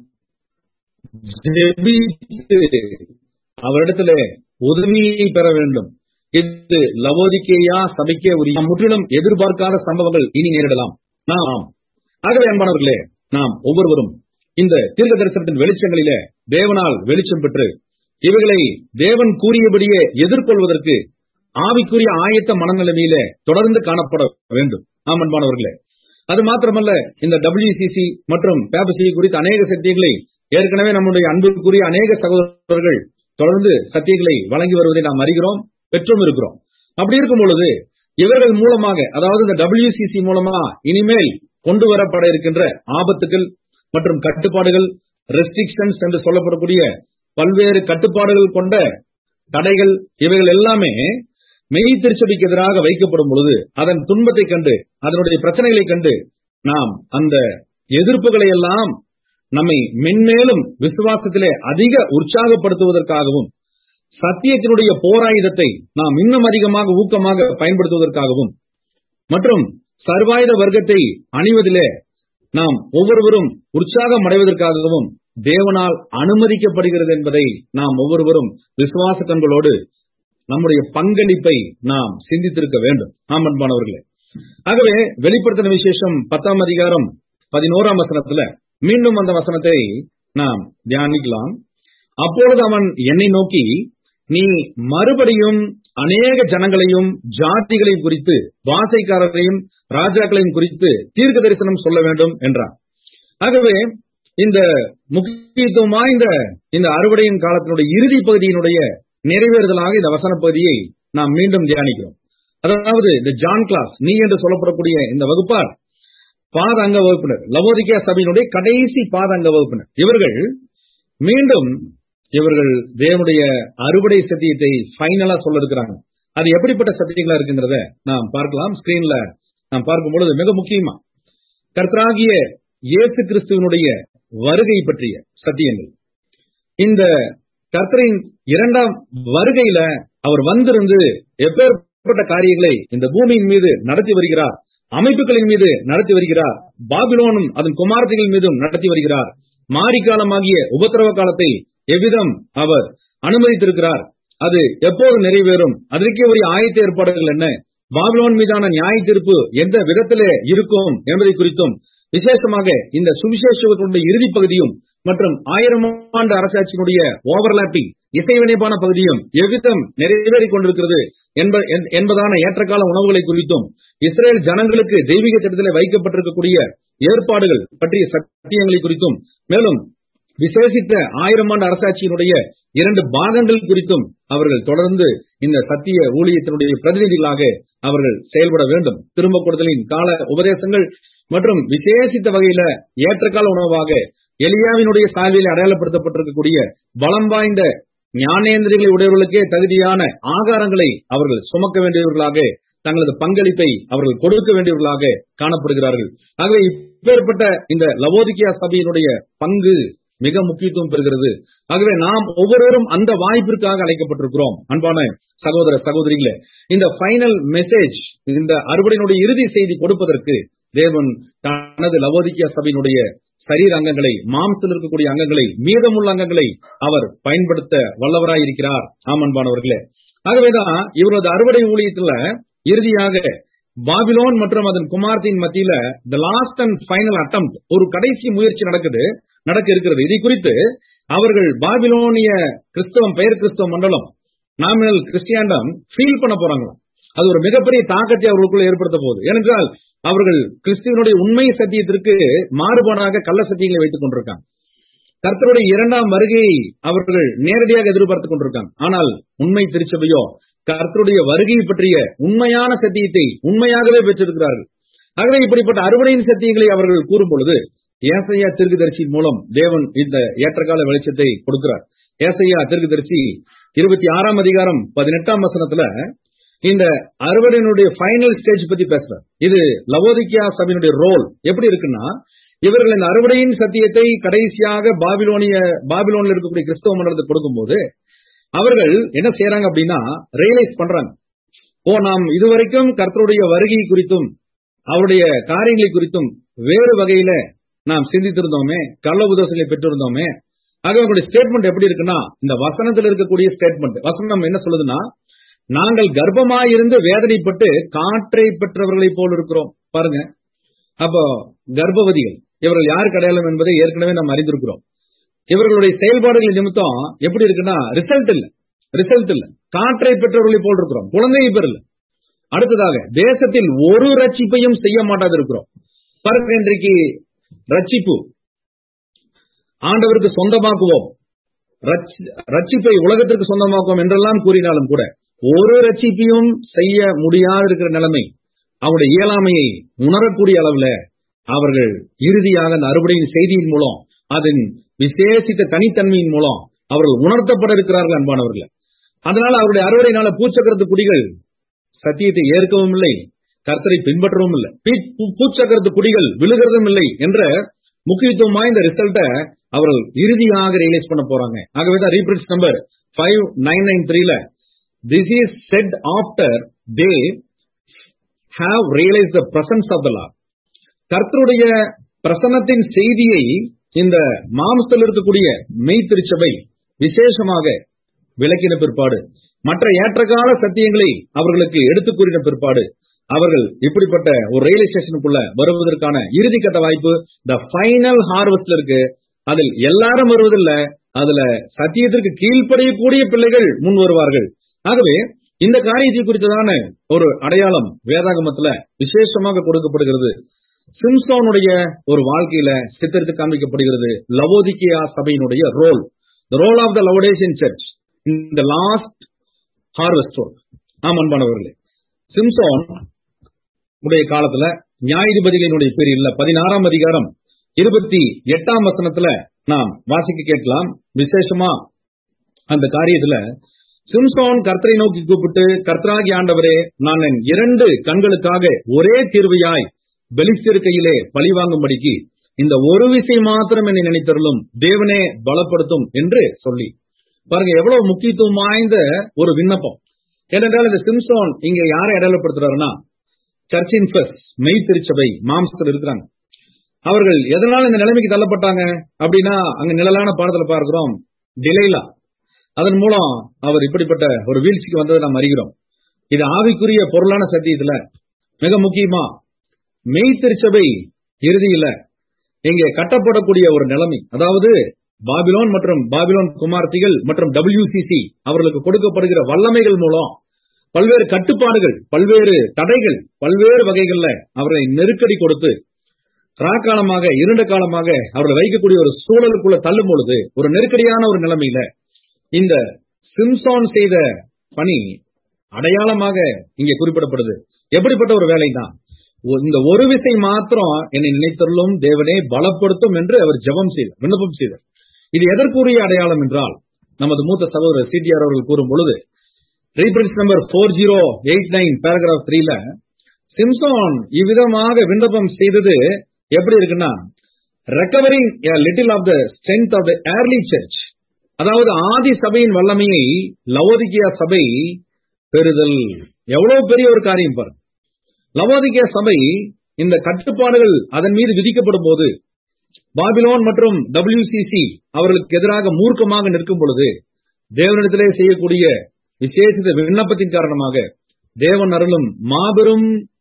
ஜெபித்து அவரிடத்துல உதவியை பெற வேண்டும் இது லவோதிக்கேயா சபைக்கே உரிய நாம் முற்றிலும் எதிர்பார்க்காத சம்பவங்கள் இனி நேரிடலாம் நாம் ஆகவே அன்பானவர்களே நாம் ஒவ்வொருவரும் இந்த தீர்க்க தரிசனத்தின் வெளிச்சங்களிலே தேவனால் வெளிச்சம் பெற்று இவைகளை தேவன் கூறியபடியே எதிர்கொள்வதற்கு ஆவிக்குரிய ஆயத்த மனநிலைமையில தொடர்ந்து காணப்பட வேண்டும் ஆம் அன்பானவர்களே அது மாத்திரமல்ல இந்த டபிள்யூசிசி மற்றும் பேபசி குறித்த அநேக சத்தியங்களை ஏற்கனவே நம்முடைய அன்புக்குரிய அநேக சகோதரர்கள் தொடர்ந்து சத்தியங்களை வழங்கி வருவதை நாம் அறிகிறோம் பெற்றும் இருக்கிறோம் அப்படி இருக்கும் பொழுது இவர்கள் மூலமாக அதாவது இந்த டபிள்யூசிசி மூலமா இனிமேல் கொண்டு வரப்பட இருக்கின்ற ஆபத்துகள் மற்றும் கட்டுப்பாடுகள் ரெஸ்ட்ரிக்ஷன்ஸ் என்று சொல்லப்படக்கூடிய பல்வேறு கட்டுப்பாடுகள் கொண்ட தடைகள் இவைகள் எல்லாமே மெய் திருச்சபைக்கு எதிராக வைக்கப்படும் பொழுது அதன் துன்பத்தை கண்டு அதனுடைய பிரச்சனைகளை கண்டு நாம் அந்த எதிர்ப்புகளை எல்லாம் நம்மை மென்மேலும் விசுவாசத்திலே அதிக உற்சாகப்படுத்துவதற்காகவும் சத்தியத்தினுடைய போராயுதத்தை நாம் இன்னும் அதிகமாக ஊக்கமாக பயன்படுத்துவதற்காகவும் மற்றும் சர்வாயுத வர்க்கத்தை அணிவதிலே நாம் ஒவ்வொருவரும் உற்சாகம் அடைவதற்காகவும் தேவனால் அனுமதிக்கப்படுகிறது என்பதை நாம் ஒவ்வொருவரும் விசுவாச கண்களோடு நம்முடைய பங்களிப்பை நாம் சிந்தித்திருக்க வேண்டும் ஆம் அன்பானவர்களே ஆகவே வெளிப்படுத்தின விசேஷம் பத்தாம் அதிகாரம் பதினோராம் வசனத்துல மீண்டும் அந்த வசனத்தை நாம் தியானிக்கலாம் அப்பொழுது அவன் என்னை நோக்கி நீ மறுபடியும் அநேக ஜனங்களையும் ஜாதிகளையும் குறித்து வாசைக்காரரையும் ராஜாக்களையும் குறித்து தீர்க்க தரிசனம் சொல்ல வேண்டும் என்றார் ஆகவே இந்த முக்கியத்துவம் வாய்ந்த இந்த அறுவடையின் காலத்தினுடைய இறுதி பகுதியினுடைய நிறைவேறுதலாக இந்த வசன பகுதியை நாம் மீண்டும் தியானிக்கிறோம் அதாவது இந்த ஜான் கிளாஸ் நீ என்று சொல்லப்படக்கூடிய இந்த வகுப்பார் பாத அங்க வகுப்பினர் லவோதிகா சபையினுடைய கடைசி பாத அங்க வகுப்பினர் இவர்கள் மீண்டும் இவர்கள் தேவனுடைய அறுவடை சத்தியத்தை ஃபைனலா சொல்ல இருக்கிறாங்க அது எப்படிப்பட்ட சத்தியங்களா இருக்குங்கிறத நாம் பார்க்கலாம் ஸ்கிரீன்ல நாம் பார்க்கும் பொழுது மிக முக்கியமா கர்த்தராகிய இயேசு கிறிஸ்துவனுடைய வருகை பற்றிய சத்தியங்கள் இந்த கர்த்தரின் இரண்டாம் வருகையில அவர் வந்திருந்து எப்பேற்பட்ட காரியங்களை இந்த பூமியின் மீது நடத்தி வருகிறார் அமைப்புகளின் மீது நடத்தி வருகிறார் பாபிலோனும் அதன் குமாரத்திகள் மீதும் நடத்தி வருகிறார் மாரிக்காலமாகிய உபத்திரவ காலத்தை எவ்விதம் அவர் அனுமதித்திருக்கிறார் அது எப்போது நிறைவேறும் அதற்கே உரிய ஆயத்த ஏற்பாடுகள் என்ன பாபிலோன் மீதான நியாய தீர்ப்பு எந்த விதத்திலே இருக்கும் என்பதை குறித்தும் விசேஷமாக இந்த சுவிசேஷத்தினுடைய இறுதி பகுதியும் மற்றும் ஆயிரம் ஆண்டு அரசாட்சியினுடைய ஓவர்லாப்பிங் இசைவினைப்பான பகுதியும் எவ்விதம் நிறைவேறிக் கொண்டிருக்கிறது என்பதான ஏற்றகால உணவுகளை குறித்தும் இஸ்ரேல் ஜனங்களுக்கு தெய்வீக திட்டத்தில் வைக்கப்பட்டிருக்கக்கூடிய ஏற்பாடுகள் பற்றிய சத்தியங்களை குறித்தும் மேலும் விசேஷித்த ஆயிரம் ஆண்டு அரசாட்சியினுடைய இரண்டு பாகங்கள் குறித்தும் அவர்கள் தொடர்ந்து இந்த சத்திய ஊழியத்தினுடைய பிரதிநிதிகளாக அவர்கள் செயல்பட வேண்டும் திரும்ப கொடுத்தலின் கால உபதேசங்கள் மற்றும் விசேஷித்த வகையில ஏற்றகால உணவாக எலியாவினுடைய சார்பில் அடையாளப்படுத்தப்பட்டிருக்கக்கூடிய பலம் வாய்ந்த ஞானேந்திரிகளை உடையவர்களுக்கே தகுதியான ஆகாரங்களை அவர்கள் சுமக்க வேண்டியவர்களாக தங்களது பங்களிப்பை அவர்கள் கொடுக்க வேண்டியவர்களாக காணப்படுகிறார்கள் ஆகவே இப்பேற்பட்ட இந்த லவோதிக்கியா சபையினுடைய பங்கு மிக முக்கியத்துவம் பெறுகிறது ஆகவே நாம் ஒவ்வொருவரும் அந்த வாய்ப்பிற்காக அழைக்கப்பட்டிருக்கிறோம் அன்பான சகோதர சகோதரிகளே இந்த பைனல் மெசேஜ் இந்த அறுவடையினுடைய இறுதி செய்தி கொடுப்பதற்கு தேவன் தனது லவோதிக்கியா சபையினுடைய சரீர அங்கங்களை மாம்சத்தில் இருக்கக்கூடிய அங்கங்களை மீதமுள்ள அங்கங்களை அவர் பயன்படுத்த வல்லவராய் இருக்கிறார் ஆமன்பானவர்களே ஆகவேதான் இவரது அறுவடை ஊழியத்துல இறுதியாக பாபிலோன் மற்றும் அதன் குமார்த்தின் மத்தியில the last and final attempt ஒரு கடைசி முயற்சி நடக்குது நடக்க இருக்கிறது இதை குறித்து அவர்கள் பாபிலோனிய கிறிஸ்தவம் பெயர் கிறிஸ்தவ மண்டலம் நாமினல் கிறிஸ்டியாண்டம் ஃபீல் பண்ண போறாங்களாம் அது ஒரு மிகப்பெரிய தாக்கத்தை அவர்களுக்குள்ள ஏற்படுத்த போகுது ஏனென்றால் அவர்கள் கிறிஸ்துவனுடைய உண்மை சத்தியத்திற்கு மாறுபாடாக கள்ள சத்தியங்களை வைத்துக் கொண்டிருக்காங்க கர்த்தருடைய இரண்டாம் வருகையை அவர்கள் நேரடியாக எதிர்பார்த்துக் கொண்டிருக்காங்க ஆனால் உண்மை திருச்சபையோ கர்த்தருடைய வருகையை பற்றிய உண்மையான சத்தியத்தை உண்மையாகவே பெற்றிருக்கிறார்கள் ஆகவே இப்படிப்பட்ட அறுவடையின் சத்தியங்களை அவர்கள் கூறும் பொழுது ஏசையா தீர்க்கதரிசியின் மூலம் தேவன் இந்த ஏற்றகால வெளிச்சத்தை கொடுக்கிறார் ஏசையா தீர்க்கதரிசி இருபத்தி ஆறாம் அதிகாரம் பதினெட்டாம் வசனத்துல இந்த அறுவடையினுடைய ஃபைனல் ஸ்டேஜ் பத்தி பேசுறார் இது லவோதிக்கியா சபையினுடைய ரோல் எப்படி இருக்குன்னா இவர்கள் இந்த அறுவடையின் சத்தியத்தை கடைசியாக பாபிலோனிய பாபிலோன்ல இருக்கக்கூடிய கிறிஸ்தவ மண்டலத்துக்கு கொடுக்கும்போது அவர்கள் என்ன செய்யறாங்க அப்படின்னா ரியலைஸ் பண்றாங்க ஓ நாம் இதுவரைக்கும் கர்த்தருடைய வருகை குறித்தும் அவருடைய காரியங்களை குறித்தும் வேறு வகையில நாம் சிந்தித்திருந்தோமே கள்ள உதவசங்களை பெற்றிருந்தோமே ஆக உங்களுடைய ஸ்டேட்மெண்ட் எப்படி இருக்குன்னா இந்த வசனத்தில் இருக்கக்கூடிய ஸ்டேட்மெண்ட் வசனம் என்ன சொல்லுதுன்னா நாங்கள் கர்ப்பமாயிருந்து வேதனைப்பட்டு காற்றை பெற்றவர்களைப் போல் இருக்கிறோம் பாருங்க அப்போ கர்ப்பவதிகள் இவர்கள் யாருக்கு அடையாளம் என்பதை ஏற்கனவே நாம் அறிந்திருக்கிறோம் இவர்களுடைய செயல்பாடுகள் நிமித்தம் எப்படி இருக்குன்னா ரிசல்ட் இல்ல ரிசல்ட் இல்ல காற்றை பெற்றவர்களை போல் இருக்கிறோம் குழந்தையை பெறல அடுத்ததாக தேசத்தில் ஒரு ரட்சிப்பையும் செய்ய மாட்டாது இருக்கிறோம் பாருங்க இன்றைக்கு ரட்சிப்பு ஆண்டவருக்கு சொந்தமாக்குவோம் ரட்சிப்பை உலகத்திற்கு சொந்தமாக்குவோம் என்றெல்லாம் கூறினாலும் கூட ஒரு ரட்சிப்பையும் செய்ய முடியாது இருக்கிற நிலைமை அவருடைய இயலாமையை உணரக்கூடிய அளவுல அவர்கள் இறுதியாக அந்த அறுவடையின் செய்தியின் மூலம் அதன் விசேஷித்த தனித்தன்மையின் மூலம் அவர்கள் உணர்த்தப்பட இருக்கிறார்கள் அன்பானவர்கள் அதனால அவருடைய அறுவடையினால பூச்சக்கரத்து குடிகள் சத்தியத்தை ஏற்கவும் இல்லை கர்த்தரை பின்பற்றவும் இல்லை பூச்சக்கரத்து குடிகள் விழுகிறதும் இல்லை என்ற முக்கியத்துவம் வாய்ந்த ரிசல்ட்டை அவர்கள் இறுதியாக ரியலைஸ் பண்ண போறாங்க ஆகவேதான் reference number five nine nine த்ரீல this is set after they have realise the presence of the law கர்த்தருடைய பிரசன்னத்தின் செய்தியை இந்த மாம்சத்தில் இருக்கக்கூடிய மெய்த்திருச்சபை விசேஷமாக விளக்கின பிற்பாடு மற்ற ஏற்றகால சத்தியங்களை அவர்களுக்கு எடுத்துக் கூறின பிற்பாடு அவர்கள் இப்படிப்பட்ட ஒரு ரயில்வே ஸ்டேஷனுக்குள்ள வருவதற்கான இறுதி கட்ட வாய்ப்பு த ஃபைனல் ஹார்வெஸ்ட்ல இருக்கு அதில் எல்லாரும் வருவதில்ல அதுல சத்தியத்திற்கு கீழ்ப்படையக்கூடிய பிள்ளைகள் முன் வருவார்கள் ஆகவே இந்த காரியத்தை குறித்ததான ஒரு அடையாளம் வேதாகமத்துல விசேஷமாக கொடுக்கப்படுகிறது சிம்சோனுடைய ஒரு வாழ்க்கையில சித்தரித்து காண்பிக்கப்படுகிறது லவோதிக்கியா சபையினுடைய role the role of the Laodicean church இந்த லாஸ்ட் ஹார்வெஸ்ட் ரோல் ஆம் அன்பானவர்களே சிம்சோன் உடைய காலத்துல நியாயாதிபதிகளினுடைய பேரில் பதினாறாம் அதிகாரம் இருபத்தி எட்டாம் வசனத்துல நாம் வாசிக்க கேட்கலாம் விசேஷமா அந்த காரியத்துல சிம்சோன் கர்த்தரை நோக்கி கூப்பிட்டு கர்த்தராகி ஆண்டவரே நான் என் இரண்டு கண்களுக்காக ஒரே தீர்வையாய் பெலிஸ்தர் கையிலே பழி வாங்கும்படிக்கு இந்த ஒரு விசை மாத்திரம் என்னை நினைத்தருளும் தேவனே பலப்படுத்தும் என்று சொல்லி பாருங்க எவ்வளவு முக்கியத்துவம் வாய்ந்த ஒரு விண்ணப்பம் ஏனென்றால் இந்த சிம்சோன் இங்க யாரை அடையாளப்படுத்துறாருன்னா சர்ச்சின் ஃபர்ஸ்ட் மெய் திருச்சபை மாம்சத்தில் இருக்கிறாங்க அவர்கள் எதனால இந்த நிலைமைக்கு தள்ளப்பட்டாங்க அப்படின்னா அங்க நிழலான பாடத்துல பார்க்கிறோம் டிலைலா அதன் மூலம் அவர் இப்படிப்பட்ட ஒரு வீழ்ச்சிக்கு வந்ததை நாம் அறிகிறோம் இது ஆவிக்குரிய பொருளான சத்தியத்துல மிக முக்கியமா மெய் திருச்சபை இறுதியில இங்கே கட்டப்படக்கூடிய ஒரு நிலைமை அதாவது பாபிலோன் மற்றும் பாபிலோன் குமார்த்திகள் மற்றும் டபிள்யூசிசி அவர்களுக்கு கொடுக்கப்படுகிற வல்லமைகள் மூலம் பல்வேறு கட்டுப்பாடுகள் பல்வேறு தடைகள் பல்வேறு வகைகள்ல அவர்களை நெருக்கடி கொடுத்து ராக்காலமாக இருண்ட காலமாக அவர்களை வைக்கக்கூடிய ஒரு சூழலுக்குள்ள தள்ளும் பொழுது ஒரு நெருக்கடியான ஒரு நிலைமையில இந்த சிம்சான் செய்த பணி அடையாளமாக இங்கே குறிப்பிடப்படுது எப்படிப்பட்ட ஒரு வேலை தான் இந்த ஒரு விசை மாத்திரம் என்னை நினைத்தருளும் தேவனே பலப்படுத்தும் என்று அவர் ஜெபம் செய்தார் விண்ணப்பம் செய்தார் இது எதற்குரிய அடையாளம் என்றால் நமது மூத்த சகோதரர் சிடிஆர் அவர்கள் கூறும் பொழுது reference number four zero eight nine paragraph த்ரீல சிம்சோன் இவ்விதமாக விண்ணப்பம் செய்தது எப்படி இருக்குன்னா recovering little of the strength of the early church அதாவது ஆதி சபையின் வல்லமையை லவோதிக்கியா சபை பெறுதல் எவ்வளவு பெரிய ஒரு காரியம் பாரு லவோதிக்கியா சபை இந்த கட்டுப்பாடுகள் அதன் மீது விதிக்கப்படும் போது பாபிலோன் மற்றும் டபிள்யூசிசி அவர்களுக்கு எதிராக மூர்க்கமாக நிற்கும் பொழுது தேவனிடத்திலே செய்யக்கூடிய விசேஷித்த விண்ணப்பத்தின் காரணமாக தேவன் அருளும் மாபெரும்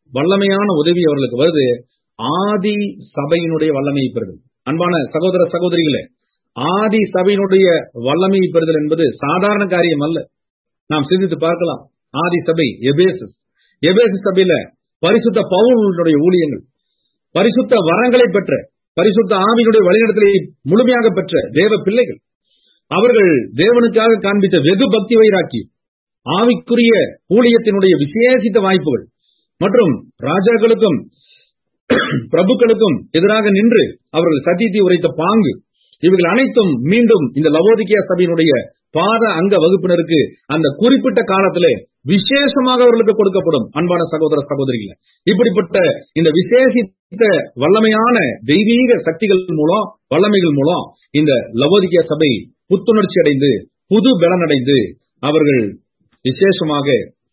வல்லமையான உதவி அவர்களுக்கு வருது ஆதி சபையினுடைய வல்லமையை பெறுதல் அன்பான சகோதர சகோதரிகளே ஆதி சபையினுடைய வல்லமையை பெறுதல் என்பது சாதாரண காரியம் அல்ல நாம் சிந்தித்து பார்க்கலாம் ஆதி சபை எபேசஸ் எபேசு சபையில பரிசுத்த பவுனுடைய ஊழியங்கள் பரிசுத்த வரங்களை பெற்ற பரிசுத்த ஆவியினுடைய வழிநடத்தலை முழுமையாக பெற்ற தேவ பிள்ளைகள் அவர்கள் தேவனுக்காக காண்பித்த வெகு பக்தி வைராக்கி ஆவிக்குரிய ஊழியத்தினுடைய விசேஷித்த வாய்ப்புகள் மற்றும் ராஜாக்களுக்கும் பிரபுக்களுக்கும் எதிராக நின்று அவர்கள் சத்தியத்தை உரைத்த பாங்கு இவைகள் அனைத்தும் மீண்டும் இந்த லவோதிக்கியா சபையினுடைய பாத அங்க வகுப்பினருக்கு அந்த குறிப்பிட்ட காலத்திலே விசேஷமாக அவர்களுக்கு கொடுக்கப்படும் அன்பான சகோதர சகோதரிகள் இப்படிப்பட்ட இந்த விசேஷித்த வல்லமையான தெய்வீக சக்திகள் மூலம் வல்லமைகள் மூலம் இந்த லவோதிக்கியா சபை புத்துணர்ச்சி அடைந்து புது பலனடைந்து அவர்கள் விசேஷமாக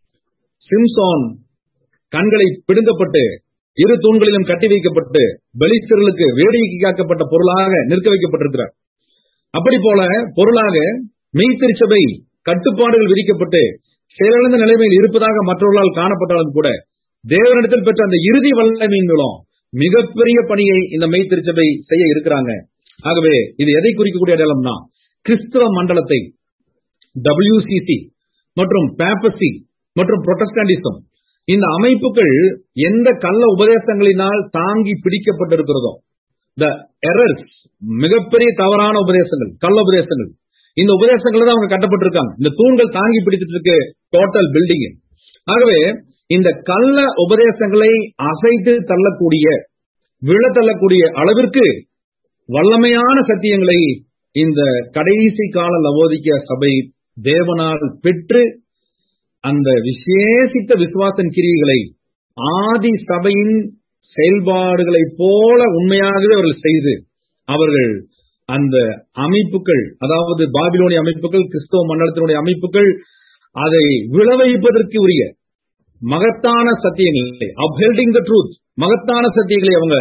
சிம்சோன் கண்களை பிடுங்கப்பட்டு இரு தூண்களிலும் கட்டி வைக்கப்பட்டு பெலிஸ்தர்களுக்கு வேடிக்கை காக்கப்பட்ட பொருளாக நிற்க வைக்கப்பட்டிருக்கிறார் அப்படி போல பொருளாக மெய்த்திருச்சபை கட்டுப்பாடுகள் விதிக்கப்பட்டு செயலிழந்த நிலைமையில் இருப்பதாக மற்றவர்களால் காணப்பட்டாலும் கூட தேவனிடத்தில் பெற்ற அந்த இறுதி வல்லமையின் மூலம் மிகப்பெரிய பணியை இந்த மெய்த்திருச்சபை செய்ய இருக்கிறாங்க ஆகவே இது எதை குறிக்கக்கூடிய அடையாளம்னா கிறிஸ்தவ மண்டலத்தை டபிள்யூசிசி மற்றும் பேப்பசி மற்றும் புரொட்டஸ்டாண்டிசம் இந்த அமைப்புகள் எந்த கள்ள உபதேசங்களினால் தாங்கி பிடிக்கப்பட்டிருக்கிறதோ த எரர்ஸ் மிகப்பெரிய தவறான உபதேசங்கள் கள்ள உபதேசங்கள் இந்த உபதேசங்கள் தான் அவங்க கட்டப்பட்டிருக்காங்க இந்த தூண்கள் தாங்கி பிடிச்சிட்டு இருக்கு டோட்டல் பில்டிங் ஆகவே இந்த கள்ள உபதேசங்களை அசைத்து தள்ளக்கூடிய விழ தள்ளக்கூடிய அளவிற்கு வல்லமையான சத்தியங்களை இந்த கடைசி கால லவோதிக்க சபை தேவனால் பெற்று அந்த விசேஷித்த விசுவாசன் கிரியைகளை ஆதி சபையின் செயல்பாடுகளை போல உண்மையாகவே அவர்கள் செய்து அவர்கள் அந்த அமைப்புகள் அதாவது பாபிலோனிய அமைப்புகள் கிறிஸ்தவ மண்டலத்தினுடைய அமைப்புகள் அதை விளைவிப்பதற்கு உரிய மகத்தான சத்தியங்களை அப்ஹெல்டிங் த ட்ரூத் மகத்தான சத்தியங்களை அவங்க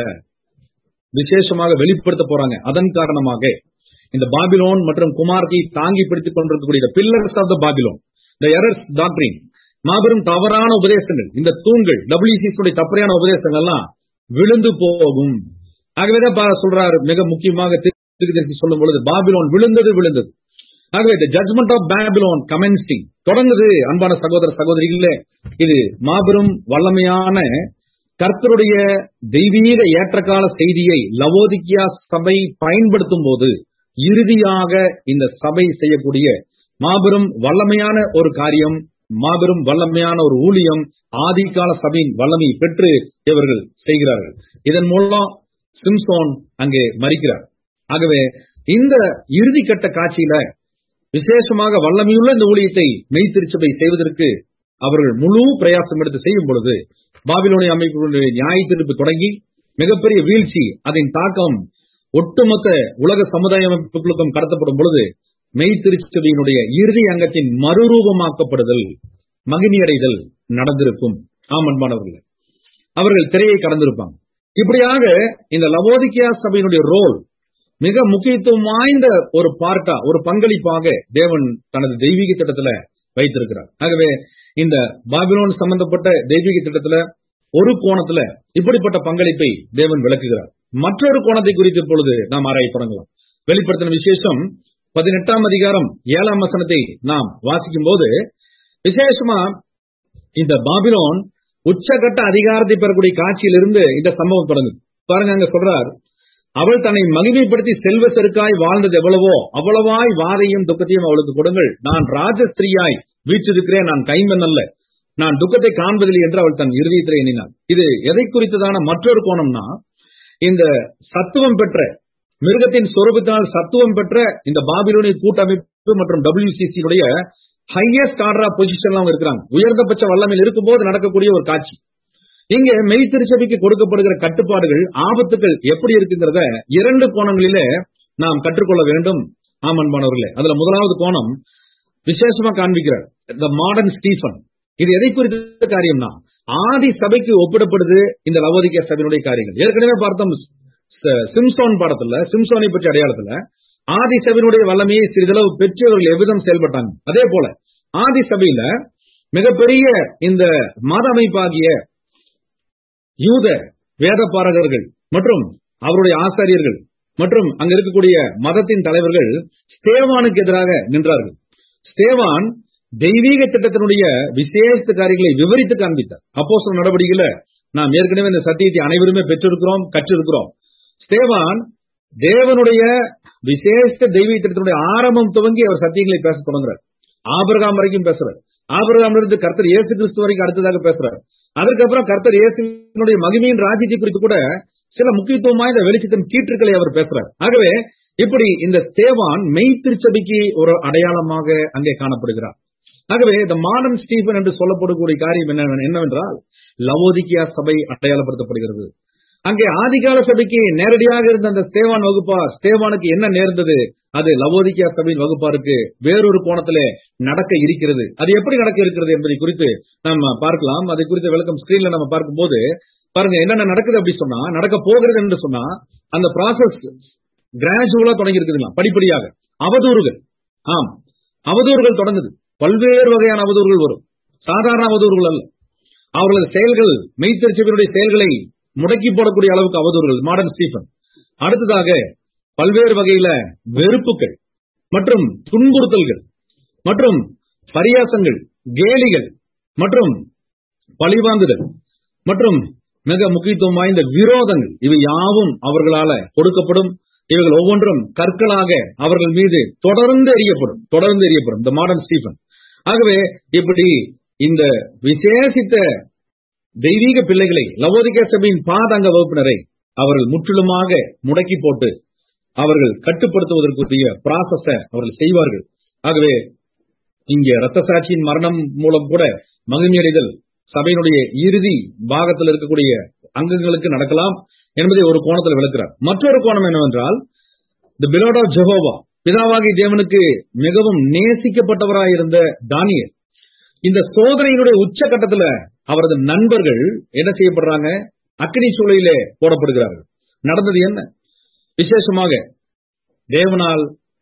விசேஷமாக வெளிப்படுத்த போறாங்க அதன் காரணமாக இந்த பாபிலோன் மற்றும் குமார்கி தாங்கி பிடித்துக் கொண்டிருக்கக்கூடிய pillars of the Babylon the errors doctrine மாபெரும் தவறான உபதேசங்கள் இந்த தூண்கள் டபிள்யூசிஸ் தப்பறையான உபதேசங்கள் எல்லாம் விழுந்து போகும் ஆகவேதான் சொல்றாரு மிக முக்கியமாக திருச்சி சொல்லும் பொழுது பாபிலோன் விழுந்தது விழுந்தது ஆகவே the judgement of Babylon commencing தொடங்குது அன்பான சகோதர சகோதரிகளே இது மாபெரும் வல்லமையான கர்த்தருடைய தெய்வீக ஏற்றகால செய்தியை லவோதிக்கியா சபை பயன்படுத்தும் போது இறுதியாக இந்த சபை செய்யக்கூடிய மாபெரும் வல்லமையான ஒரு காரியம் மாபெரும் வல்லமையான ஒரு ஊழியம் ஆதிகால சபையின் வல்லமை பெற்று இவர்கள் செய்கிறார்கள் இதன் மூலம் சிம்சோன் அங்கே மறிக்கிறார் ஆகவே இந்த இறுதி கட்ட காட்சியில விசேஷமாக வல்லமையுள்ள இந்த ஊழியத்தை மெய்த்திருச்சபை செய்வதற்கு அவர்கள் முழு பிரயாசம் எடுத்து செய்யும் பொழுது பாபிலோனிய அமைப்புகளுடைய நியாய தீர்ப்பு தொடங்கி மிகப்பெரிய வீழ்ச்சி அதன் தாக்கம் ஒட்டுமொத்த உலக சமுதாய அமைப்புகளுக்கும் கடத்தப்படும் பொழுது மெய்த்திருச்சபையினுடைய இறுதி அங்கத்தின் மறுரூபமாக்கப்படுதல் மகிழ்ச்சியடைதல் நடந்திருக்கும் ஆமன்பானவர்கள் அவர்கள் திரையை கடந்திருப்பாங்க இப்படியாக இந்த லவோதிக்கியா சபையினுடைய ரோல் மிக முக்கியத்துவம் வாய்ந்த ஒரு பார்ட்டா ஒரு பங்களிப்பாக தேவன் தனது தெய்வீக திட்டத்துல வைத்திருக்கிறார் ஆகவே இந்த பாபிலோன் சம்பந்தப்பட்ட தெய்வீக திட்டத்துல ஒரு கோணத்துல இப்படிப்பட்ட பங்களிப்பை தேவன் விளக்குகிறார் மற்றொரு கோணத்தை குறித்த பொழுது நாம் ஆராய தொடங்கலாம் வெளிப்படுத்தின விசேஷம் பதினெட்டாம் அதிகாரம் ஏழாம் வசனத்தை நாம் வாசிக்கும் போது விசேஷமா இந்த பாபிலோன் உச்சகட்ட அதிகாரத்தை பெறக்கூடிய காட்சியிலிருந்து இந்த சம்பவம் தொடங்குது பாருங்க அங்க சொல்றார் அவள் தன்னை மகிமைப்படுத்தி செல்வ செருக்காய் வாழ்ந்தது எவ்வளவோ அவ்வளவாய் வாதையும் துக்கத்தையும் அவளுக்கு கொடுங்கள் நான் ராஜஸ்திரியாய் வீற்றிருக்கிறேன் நான் கைமன் அல்ல நான் துக்கத்தை காண்பதில்லை என்று அவள் தன் இறுதியத்தில் எண்ணினாள் இது எதை குறித்ததான மற்றொரு கோணம்னா இந்த சத்துவம் பெற்ற மிருகத்தின் சொரூபத்தினால் சத்துவம் பெற்ற இந்த பாபிலோனிய கூட்டமைப்பு மற்றும் டபிள்யூசிசியுடைய ஹையஸ்ட் ஆர்டர் ஆஃப் பொசிஷன்ல அவங்க இருக்கிறாங்க உயர்ந்தபட்ச வல்லமையில் இருக்கும்போது நடக்கக்கூடிய ஒரு காட்சி இங்க மெய் திருச்சபைக்கு கொடுக்கப்படுகிற கட்டுப்பாடுகள் ஆபத்துகள் எப்படி இருக்குங்கிறத இரண்டு கோணங்களிலே நாம் கற்றுக்கொள்ள வேண்டும் ஆமன்பானவர்களே அதுல முதலாவது கோணம் விசேஷமா காண்பிக்கிறார் த மாடர்ன் ஸ்டீஃபன் இது எதை குறித்த காரியம்னா ஆதி சபைக்கு ஒப்பிடப்படுது இந்த லவோதிக்க சபையினுடைய காரியங்கள் ஏற்கனவே பார்த்தோம் சிம்சோன் பாடத்துல சிம்சோனை பற்றிய அடையாளத்துல ஆதி சபையினுடைய வல்லமையை சிறிதளவு பெற்றவர்கள் எவ்விதம் செயல்பட்டாங்க அதே போல ஆதி சபையில மிகப்பெரிய இந்த மத அமைப்பாகிய யூத வேத பாரகர்கள் மற்றும் அவருடைய ஆசாரியர்கள் மற்றும் அங்க இருக்கக்கூடிய மதத்தின் தலைவர்கள் ஸ்தேவானுக்கு எதிராக நின்றார்கள் ஸ்தேவான் தெய்வீக திட்டத்தினுடைய விசேஷ காரியங்களை விவரித்து காண்பித்தார் அப்போ சில நடவடிக்கையில நாம் ஏற்கனவே இந்த சத்தியத்தை அனைவருமே பெற்றிருக்கிறோம் கற்றிருக்கிறோம் ஸ்தேவான் தேவனுடைய விசேஷ தெய்வீக திட்டத்தினுடைய ஆரம்பம் துவங்கி அவர் சத்தியங்களை பேச தொடங்குறார் ஆபிரகாம் வரைக்கும் பேசுறார் ஆபிரகாம் இருந்து கர்த்தர் இயேசு கிறிஸ்து வரைக்கும் அடுத்ததாக பேசுறார் அதற்கப்புறம் கர்த்தர் இயேசுனுடைய மகிமையின் ராஜ்யத்தை குறித்து கூட சில முக்கியத்துவமா இந்த வெளிச்சத்தின் கீற்றுக்களை அவர் பேசுறார் ஆகவே இப்படி இந்த ஸ்தேவான் மெய் திருச்சபைக்கு ஒரு அடையாளமாக அங்கே காணப்படுகிறார் ஆகவே இந்த மாடர்ன் ஸ்டீபன் என்று சொல்லப்படக்கூடிய காரியம் என்ன என்னவென்றால் லவோதிக்கியா சபை அடையாளப்படுத்தப்படுகிறது அங்கே ஆதிகால சபைக்கு நேரடியாக இருந்த அந்த ஸ்தேவான் வகுப்பார் ஸ்தேவானுக்கு என்ன நேர்ந்தது அது லவோதிக்கியா சபையின் வகுப்பாருக்கு வேறொரு கோணத்திலே நடக்க இருக்கிறது அது எப்படி நடக்க இருக்கிறது என்பதை குறித்து நம்ம பார்க்கலாம் அதை குறித்த விளக்கம் ஸ்கிரீன்ல நம்ம பார்க்கும்போது பாருங்க என்னென்ன நடக்குது அப்படி சொன்னா நடக்க போகிறது என்று சொன்னா அந்த ப்ராசஸ் கிராஜுவலா தொடங்கி இருக்குதுங்களா படிப்படியாக அவதூறுகள் ஆம் அவதூறுகள் தொடங்குது பல்வேறு வகையான அவதூறுகள் வரும் சாதாரண அவதூறுகள் அல்ல அவர்களது செயல்கள் மெய்த்தறிச்சபையினுடைய செயல்களை முடக்கி போடக்கூடிய அளவுக்கு அவதூறுகள் மாடர்ன் ஸ்டீஃபன் அடுத்ததாக பல்வேறு வகையில வெறுப்புகள் மற்றும் துன்புறுத்தல்கள் மற்றும் பரியாசங்கள் கேலிகள் மற்றும் பழிவாங்குதல் மற்றும் மிக முக்கியத்துவம் வாய்ந்த விரோதங்கள் இவை யாவும் அவர்களால கொடுக்கப்படும் இவைகள் ஒவ்வொன்றும் கற்களாக அவர்கள் மீது தொடர்ந்து எரியப்படும் தொடர்ந்து எரியப்படும் இந்த மாடர்ன் ஸ்டீஃபன் ஆகவே இப்படி இந்த விசேஷித்த தெய்வீக பிள்ளைகளை லவோதிக சபையின் பாதங்க வகுப்பினரை அவர்கள் முற்றிலுமாக முடக்கி போட்டு அவர்கள் கட்டுப்படுத்துவதற்குரிய ப்ராசஸ அவர்கள் செய்வார்கள் ஆகவே இங்கே ரத்த சாட்சியின் மரணம் மூலம் கூட மகிமையடைதல் சபையினுடைய இறுதி பாகத்தில் இருக்கக்கூடிய அங்கங்களுக்கு நடக்கலாம் என்பதை ஒரு கோணத்தில் விளக்கிறார் மற்றொரு கோணம் என்னவென்றால் தி பிலோட் ஆஃப் ஜெகோவா பிதாவாகி தேவனுக்கு மிகவும் நேசிக்கப்பட்டவராயிருந்த தானியல் இந்த சோதனையினுடைய உச்சகட்டத்துல அவரது நண்பர்கள் என்ன செய்யப்படுறாங்க அக்னி சூளையிலே போடப்படுகிறார்கள் நடந்தது என்ன விசேஷமாக தேவனால்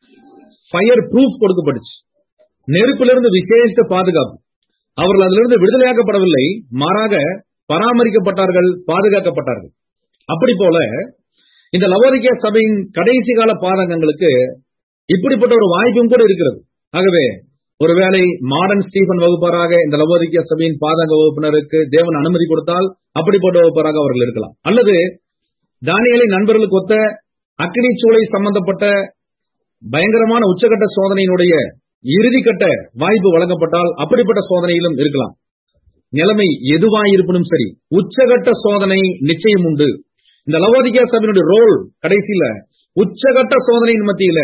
ஃபயர் ப்ரூஃப் கொடுக்கப்பட்டுச்சு நெருப்பிலிருந்து விசேஷ பாதுகாப்பு அவர்கள் அதிலிருந்து விடுதலையாக்கப்படவில்லை மாறாக பராமரிக்கப்பட்டார்கள் பாதுகாக்கப்பட்டார்கள் அப்படி போல இந்த லவோதிக்க சபையின் கடைசி கால பாதகங்களுக்கு இப்படிப்பட்ட ஒரு வாய்ப்பும் கூட இருக்கிறது ஆகவே ஒருவேளை மாடர்ன் ஸ்டீபன் வகுப்பாராக இந்த லவோதிக்க சபையின் பாதக வகுப்பினருக்கு தேவன் அனுமதி கொடுத்தால் அப்படிப்பட்ட வகுப்பாராக அவர்கள் இருக்கலாம் அல்லது தானியலின் நண்பர்களுக்கு ஒத்த அக்னி சூளை சம்பந்தப்பட்ட பயங்கரமான உச்சகட்ட சோதனையினுடைய இறுதிக்கட்ட வாய்ப்பு வழங்கப்பட்டால் அப்படிப்பட்ட சோதனையிலும் இருக்கலாம் நிலைமை எதுவாயிருப்பினும் சரி உச்சகட்ட சோதனை நிச்சயம் உண்டு இந்த லவோதிகா சபையினுடைய ரோல் கடைசியில உச்சகட்ட சோதனையின் மத்தியில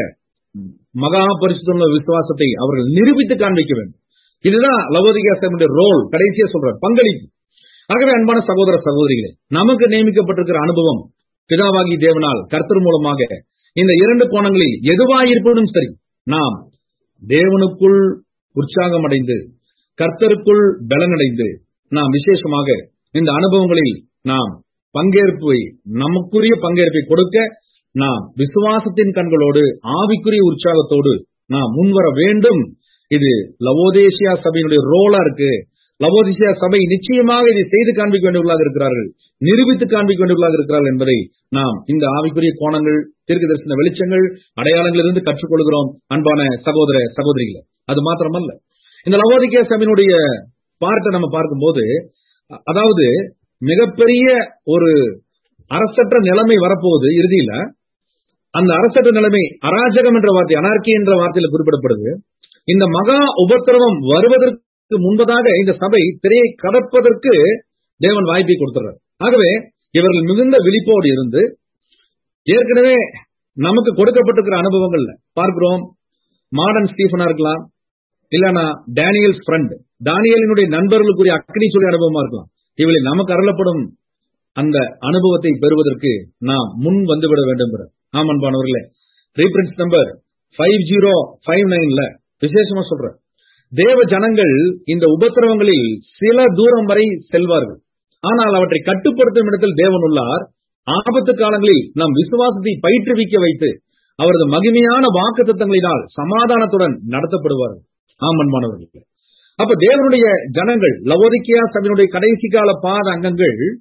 மகா பரிசுத்த விசுவாசத்தை அவர்கள் நிரூபித்து காண்பிக்க வேண்டும் இதுதான் லவோதிகா சபையினுடைய ரோல் கடைசியா சொல்ற பங்களிப்பு ஆகவே அன்பான சகோதர சகோதரிகளே நமக்கு நியமிக்கப்பட்டிருக்கிற அனுபவம் பிதாவாகி தேவனால் கர்த்தர் மூலமாக இந்த இரண்டு கோணங்களில் எதுவாயிருப்பினும் சரி நாம் தேவனுக்குள் உற்சாகம் அடைந்து கர்த்தருக்குள் பலனடைந்து நாம் விசேஷமாக இந்த அனுபவங்களில் நாம் பங்கேற்பை நமக்குரிய பங்கேற்பை கொடுக்க நாம் விசுவாசத்தின் கண்களோடு ஆவிக்குரிய உற்சாகத்தோடு நாம் முன்வர வேண்டும் இது லவோதேசியா சபையினுடைய ரோலா இருக்கு லவோதிசியா சபை நிச்சயமாக இதை செய்து காண்பிக்க வேண்டியவர்களாக இருக்கிறார்கள் நிரூபித்து காண்பிக்க வேண்டியவர்களாக இருக்கிறார்கள் என்பதை நாம் இந்த ஆவிக்குரிய கோணங்கள் தீர்க்க தரிசன வெளிச்சங்கள் அடையாளங்களிலிருந்து கற்றுக்கொள்கிறோம் அன்பான சகோதர சகோதரிகளை அது மாத்திரமல்ல இந்த லவோதிகா சபையினுடைய பார்ட்டை நம்ம பார்க்கும்போது அதாவது மிகப்பெரிய ஒரு அரசற்ற நிலைமை வரப்போகுது இறுதியில அந்த அரசற்ற நிலைமை அராஜகம் என்ற வார்த்தை அனார்கி என்ற வார்த்தையில குறிப்பிடப்படுது இந்த மகா உபத்திரவம் வருவதற்கு முன்பதாக இந்த சபை திரையை கடப்பதற்கு தேவன் வாய்ப்பை கொடுத்துறார் ஆகவே இவர்கள் மிகுந்த விழிப்போடு இருந்து ஏற்கனவே நமக்கு கொடுக்கப்பட்டிருக்கிற அனுபவங்கள்ல பார்க்கிறோம் மாடர்ன் ஸ்டீஃபனா இருக்கலாம் இல்லனா டேனியல் ஃப்ரெண்ட் தானியலினுடைய நண்பர்களுக்குரிய அக்னி சொல்லி அனுபவமா இருக்கலாம் இவளை நமக்கு அருளப்படும் அந்த அனுபவத்தை பெறுவதற்கு நாம் முன் வந்துவிட வேண்டும் ஆமன்பானவர்களே reference number five zero five நைன்ல விசேஷமா சொல்ற தேவ ஜனங்கள் இந்த உபத்திரவங்களில் சில தூரம் வரை செல்வார்கள் ஆனால் அவற்றை கட்டுப்படுத்தும் இடத்தில் தேவன் உள்ளார் ஆபத்து காலங்களில் நம் விசுவாசத்தை பயிற்றுவிக்க வைத்து அவரது மகிமையான வாக்கு தத்தங்களினால் சமாதானத்துடன் நடத்தப்படுவார்கள் ஆமன்பானவர்களே அப்ப தேவனுடைய ஜனங்கள் லவோதிக்கியா சபையினுடைய கடைசி கால பாத அங்கங்கள்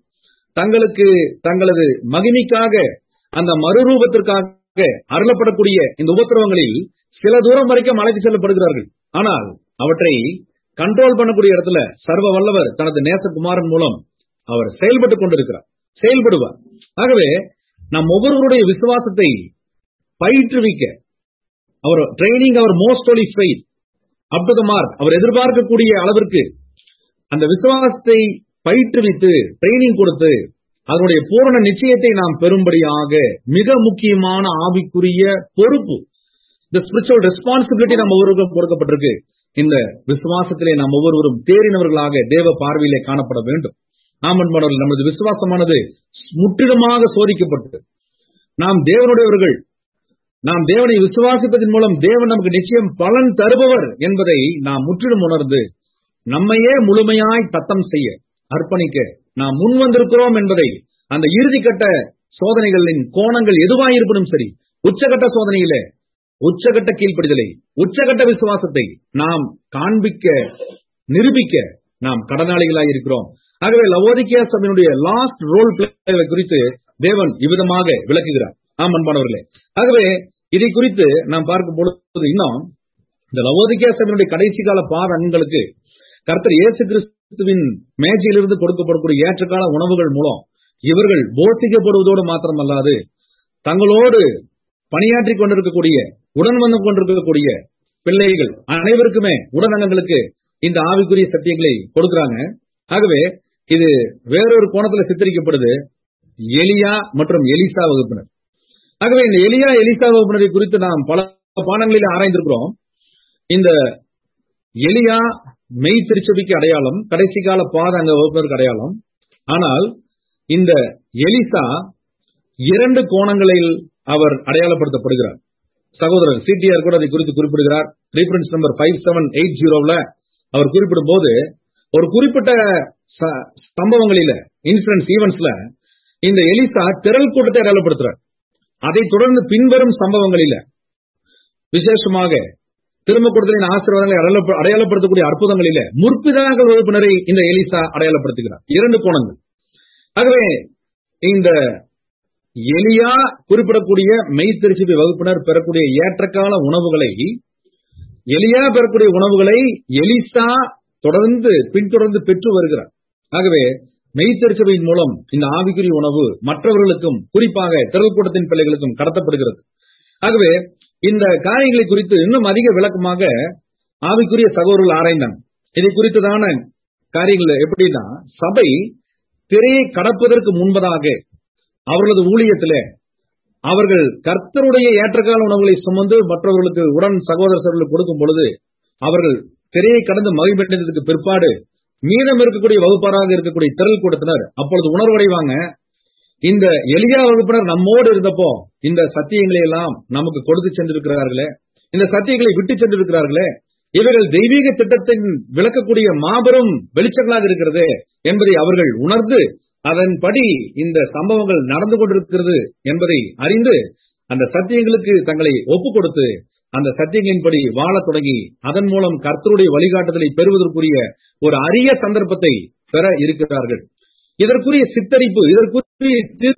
தங்களுக்கு தங்களது மகிமைக்காக அந்த மறுரூபத்திற்காக அருளப்படக்கூடிய இந்த உபத்திரவங்களில் சில தூரம் வரைக்கும் அழைத்து செல்லப்படுகிறார்கள் ஆனால் அவற்றை கண்ட்ரோல் பண்ணக்கூடிய இடத்துல சர்வ வல்லவர் தனது நேசகுமாரன் மூலம் அவர் செயல்பட்டுக் கொண்டிருக்கிறார் செயல்படுவார் ஆகவே நம் ஒவ்வொருவருடைய விசுவாசத்தை பயிற்றுவிக்க அவர் ட்ரைனிங் அவர் most holy faith up to the mark அவர் எதிர்பார்க்கக்கூடிய அளவிற்கு அந்த விசுவாசத்தை பயிற்றுவித்து ட்ரைனிங் கொடுத்து அதனுடைய பூரண நிச்சயத்தை நாம் பெறும்படியாக மிக முக்கியமான ஆவிக்குரிய பொறுப்பு இந்த ஸ்பிரிச்சுவல் ரெஸ்பான்சிபிலிட்டி நம்ம ஒவ்வொருவருக்கும் கொடுக்கப்பட்டிருக்கு இந்த விசுவாசத்திலே நாம் ஒவ்வொருவரும் தேறினவர்களாக தேவ பார்வையிலே காணப்பட வேண்டும் ஆமன்பானவர்கள் நமது விசுவாசமானது முற்றிலுமாக சோதிக்கப்பட்டு நாம் தேவனுடையவர்கள் நாம் தேவனை விசுவாசிப்பதன் மூலம் தேவன் நமக்கு நிச்சயம் பலன் தருபவர் என்பதை நாம் முற்றிலும் உணர்ந்து நம்மையே முழுமையாய் தத்தம் செய்ய அர்ப்பணிக்க நாம் முன் வந்திருக்கிறோம் என்பதை அந்த இறுதிக்கட்ட சோதனைகளின் கோணங்கள் எதுவாயிருப்பினும் சரி உச்சகட்ட சோதனையிலே உச்சகட்ட கீழ்ப்படிதலை உச்சகட்ட விசுவாசத்தை நாம் காண்பிக்க நிரூபிக்க நாம் கடனாளிகளாய் இருக்கிறோம் ஆகவே லவோதிக்கியா சபையினுடைய லாஸ்ட் ரோல் பிளே குறித்து தேவன் இவ்விதமாக விளக்குகிறார் ஆம் அன்பானவர்களே ஆகவே இதை குறித்து நாம் பார்க்கும் பொழுது இன்னும் இந்த லவோதிக்கியா சபையினுடைய கடைசி கால பாதங்களுக்கு கர்த்தர் இயேசு கிறிஸ்துவின் மேஜையிலிருந்து கொடுக்கப்படக்கூடிய ஏற்றக்கால உணவுகள் மூலம் இவர்கள் போஷிக்கப்படுவதோடு மாத்திரமல்லாது தங்களோடு பணியாற்றிக் கொண்டிருக்கக்கூடிய உடன் வந்து கொண்டிருக்கக்கூடிய பிள்ளைகள் அனைவருக்குமே உடனங்களுக்கு இந்த ஆவிக்குரிய சத்தியங்களை கொடுக்கிறாங்க ஆகவே இது வேறொரு கோணத்துல சித்தரிக்கப்படுது எலியா மற்றும் எலிசா வகுப்பினர் ஆகவே இந்த எலியா எலிசா வகுப்பினரை குறித்து நாம் பல பாடங்களில் ஆராய்ந்திருக்கிறோம் இந்த எலியா மெய் திருச்சபைக்கு அடையாளம் கடைசி கால பாதங்க வகுப்பினருக்கு அடையாளம் ஆனால் இந்த எலிசா இரண்டு கோணங்களில் அவர் அடையாளப்படுத்தப்படுகிறார் சகோதரர் சிடிஆர் கூட அதை குறித்து குறிப்பிடுகிறார் reference number five seven eight ஜீரோவில் அவர் குறிப்பிடும் போது ஒரு குறிப்பிட்ட சம்பவங்களில இன்சிடென்ட்ஸ் ஈவெண்ட்ஸ்ல இந்த எலிசா திரள் கூட்டத்தை அடையாளப்படுத்துறார் அதை தொடர்ந்து பின்வரும் சம்பவங்களில விசேஷமாக திரும்ப கொடுத்தலின் ஆசீர்வாதங்களை அடையாளப்படுத்தக்கூடிய அற்புதங்களில முற்பிதாக்கள் வகுப்பினரை இந்த எலிசா அடையாளப்படுத்துகிறார் இரண்டு கோணங்கள் ஆகவே இந்த எலியா குறிப்பிடக்கூடிய மெய்த்தரிசிபி வகுப்பினர் பெறக்கூடிய ஏற்றக்கால உணவுகளை எலியா பெறக்கூடிய உணவுகளை எலிசா தொடர்ந்து பின்தொடர்ந்து பெற்று வருகிறார் ஆகவே மெய்த்தரிசபையின் மூலம் இந்த ஆவிக்குரிய உணவு மற்றவர்களுக்கும் குறிப்பாக திரள் கூட்டத்தின் பிள்ளைகளுக்கும் கடத்தப்படுகிறது ஆகவே இந்த காரியங்களை குறித்து இன்னும் அதிக விளக்கமாக ஆவிக்குரிய சகோதரர்கள் ஆராய்ந்தாங்க இதை குறித்ததான காரியங்கள் எப்படின்னா சபை திரையை கடப்பதற்கு முன்பதாக அவர்களது ஊழியத்திலே அவர்கள் கர்த்தருடைய ஏற்றக்கால உணவுகளை சுமந்து மற்றவர்களுக்கு உடன் சகோதர சகோதரர்களுக்கு கொடுக்கும் பொழுது அவர்கள் திரையை கடந்து மகிழ்பெற்றதுக்கு பிற்பாடு மீதம் இருக்கக்கூடிய வகுப்பாராக இருக்கக்கூடிய திரள் கூட்டத்தினர் அப்பொழுது உணர்வடைவாங்க இந்த எளியா வகுப்பினர் நம்மோடு இருந்தப்போ இந்த சத்தியங்களை எல்லாம் நமக்கு கொடுத்து சென்றிருக்கிறார்களே இந்த சத்தியங்களை விட்டு சென்றிருக்கிறார்களே இவர்கள் தெய்வீக திட்டத்தின் விளக்கக்கூடிய மாபெரும் வெளிச்சங்களாக இருக்கிறது என்பதை அவர்கள் உணர்ந்து அதன்படி இந்த சம்பவங்கள் நடந்து கொண்டிருக்கிறது என்பதை அறிந்து அந்த சத்தியங்களுக்கு தங்களை ஒப்புக் கொடுத்து அந்த சத்தியங்களின்படி வாழத் தொடங்கி அதன் மூலம் கர்த்தருடைய வழிகாட்டுதலை பெறுவதற்குரிய ஒரு அரிய சந்தர்ப்பத்தை பெற இருக்கிறார்கள் இதற்குரிய சித்தரிப்பு இதற்குரிய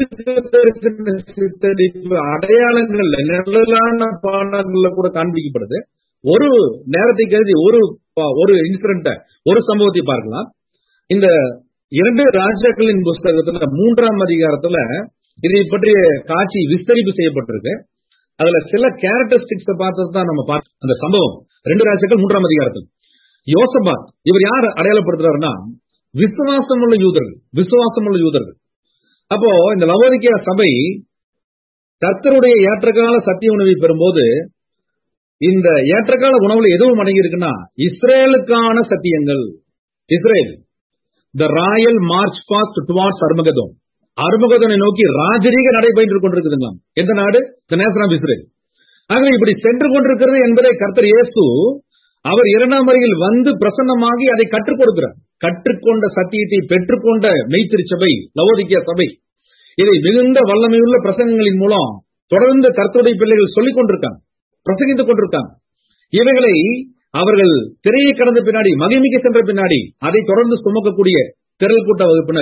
சித்தரிப்பு அடையாளங்கள் நிழலான பாடங்கள்ல கூட காண்பிக்கப்படுது ஒரு நேரத்தை கருதி ஒரு ஒரு இன்சிடென்ட ஒரு சம்பவத்தை பார்க்கலாம் இந்த இரண்டு ராஜாக்களின் புஸ்தகத்துல மூன்றாம் அதிகாரத்துல இதை பற்றிய காட்சி விஸ்தரிப்பு செய்யப்பட்டிருக்கு அதுல சில கேரக்டரிஸ்டிக்ஸ் பார்த்தது தான் நம்ம பார்த்து அந்த சம்பவம் ரெண்டு ராஜாக்கள் மூன்றாம் அதிகாரத்தில் யோசபாத் இவர் யார் அடையாளப்படுத்துறாருன்னா விசுவாசம் உள்ள யூதர்கள் விசுவாசம் உள்ள யூதர்கள் அப்போ இந்த லவோதிக்கியா சபை கர்த்தருடைய ஏற்றகால சத்திய உணவை பெறும்போது இந்த ஏற்றகால உணவுல எதுவும் அடங்கி இருக்குன்னா இஸ்ரேலுக்கான சத்தியங்கள் Israel the royal march past towards Armageddon அர்மகதனை நோக்கி ராஜரீக நடைபெற்று கொண்டிருக்குதுங்களாம் எந்த நாடு த நேஷன் ஆஃப் இஸ்ரேல் ஆகவே இப்படி சென்று கொண்டிருக்கிறது என்பதை கர்த்தர் இயேசு அவர் இரண்டாம் வரையில் வந்து பிரசன்னமாகி அதை கற்றுக் கொடுக்கிறார் கற்றுக்கொண்ட சத்தியத்தை பெற்றுக்கொண்ட மெய்த்திருச்சபை லவோதிக்கிய சபை இதை மிகுந்த வல்லமையுள்ள பிரசங்கங்களின் மூலம் தொடர்ந்து கர்த்தருடைய பிள்ளைகள் சொல்லிக் கொண்டிருக்காங்க பிரசங்கித்துக் கொண்டிருக்காங்க இவைகளை அவர்கள் திரையை கடந்த பின்னாடி மகிமிக்க சென்ற பின்னாடி அதை தொடர்ந்து சுமக்கக்கூடிய திரள் கூட்ட வகுப்பினர்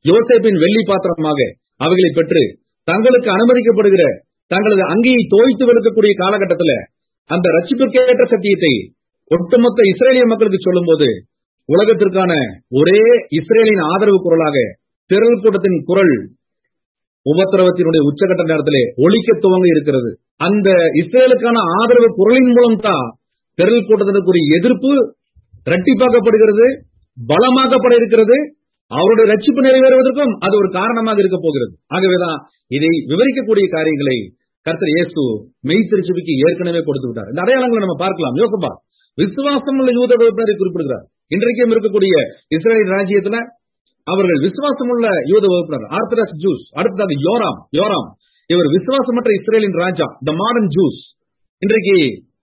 யோசேப்பின் வெள்ளி பாத்திரமாக அவைகளை பெற்று தங்களுக்கு அனுமதிக்கப்படுகிற தங்களது அங்கியை தோய்த்து வெளுக்கக்கூடிய காலகட்டத்தில் அந்த ரட்சிப்பிற்கேற்ற சத்தியத்தை ஒட்டுமொத்த இஸ்ரேலிய மக்களுக்கு சொல்லும்போது உலகத்திற்கான ஒரே இஸ்ரேலின் ஆதரவு குரலாக திரள் கூட்டத்தின் குரல் உபத்திரவத்தினுடைய உச்சகட்ட நேரத்திலே ஒழிக்க துவங்க இருக்கிறது அந்த இஸ்ரேலுக்கான ஆதரவு குரலின் மூலம் தான் திரள் கூட்டத்திற்குரிய எதிர்ப்பு இரட்டிப்பாக்கப்படுகிறது பலமாக்கப்பட இருக்கிறது அவருடைய ரட்சிப்பு நிறைவேறுவதற்கும் அது ஒரு காரணமாக இருக்க போகிறது ஆகவேதான் இதை விவரிக்கக்கூடிய காரியங்களை கர்த்தர் இயேசு மெய்த்திருச்சபைக்கு ஏற்கனவே கொடுத்து விட்டார் இந்த அடையாளங்களை நம்ம பார்க்கலாம் யோசப்பா விசுவாசம் உள்ள யூத வகுப்பினரை குறிப்பிடுகிறார் இன்றைக்கும் இருக்கக்கூடிய இஸ்ரேல் ராஜ்யத்துல அவர்கள் விசுவாசமுள்ள யூத வகுப்பினர் ஆர்த்தடாக்ஸ் ஜூஸ் அடுத்ததாக யோராம் யோராம் இவர் விசுவாசமற்ற இஸ்ரேலின் ராஜா த மாடர்ன் ஜூஸ் இன்றைக்கு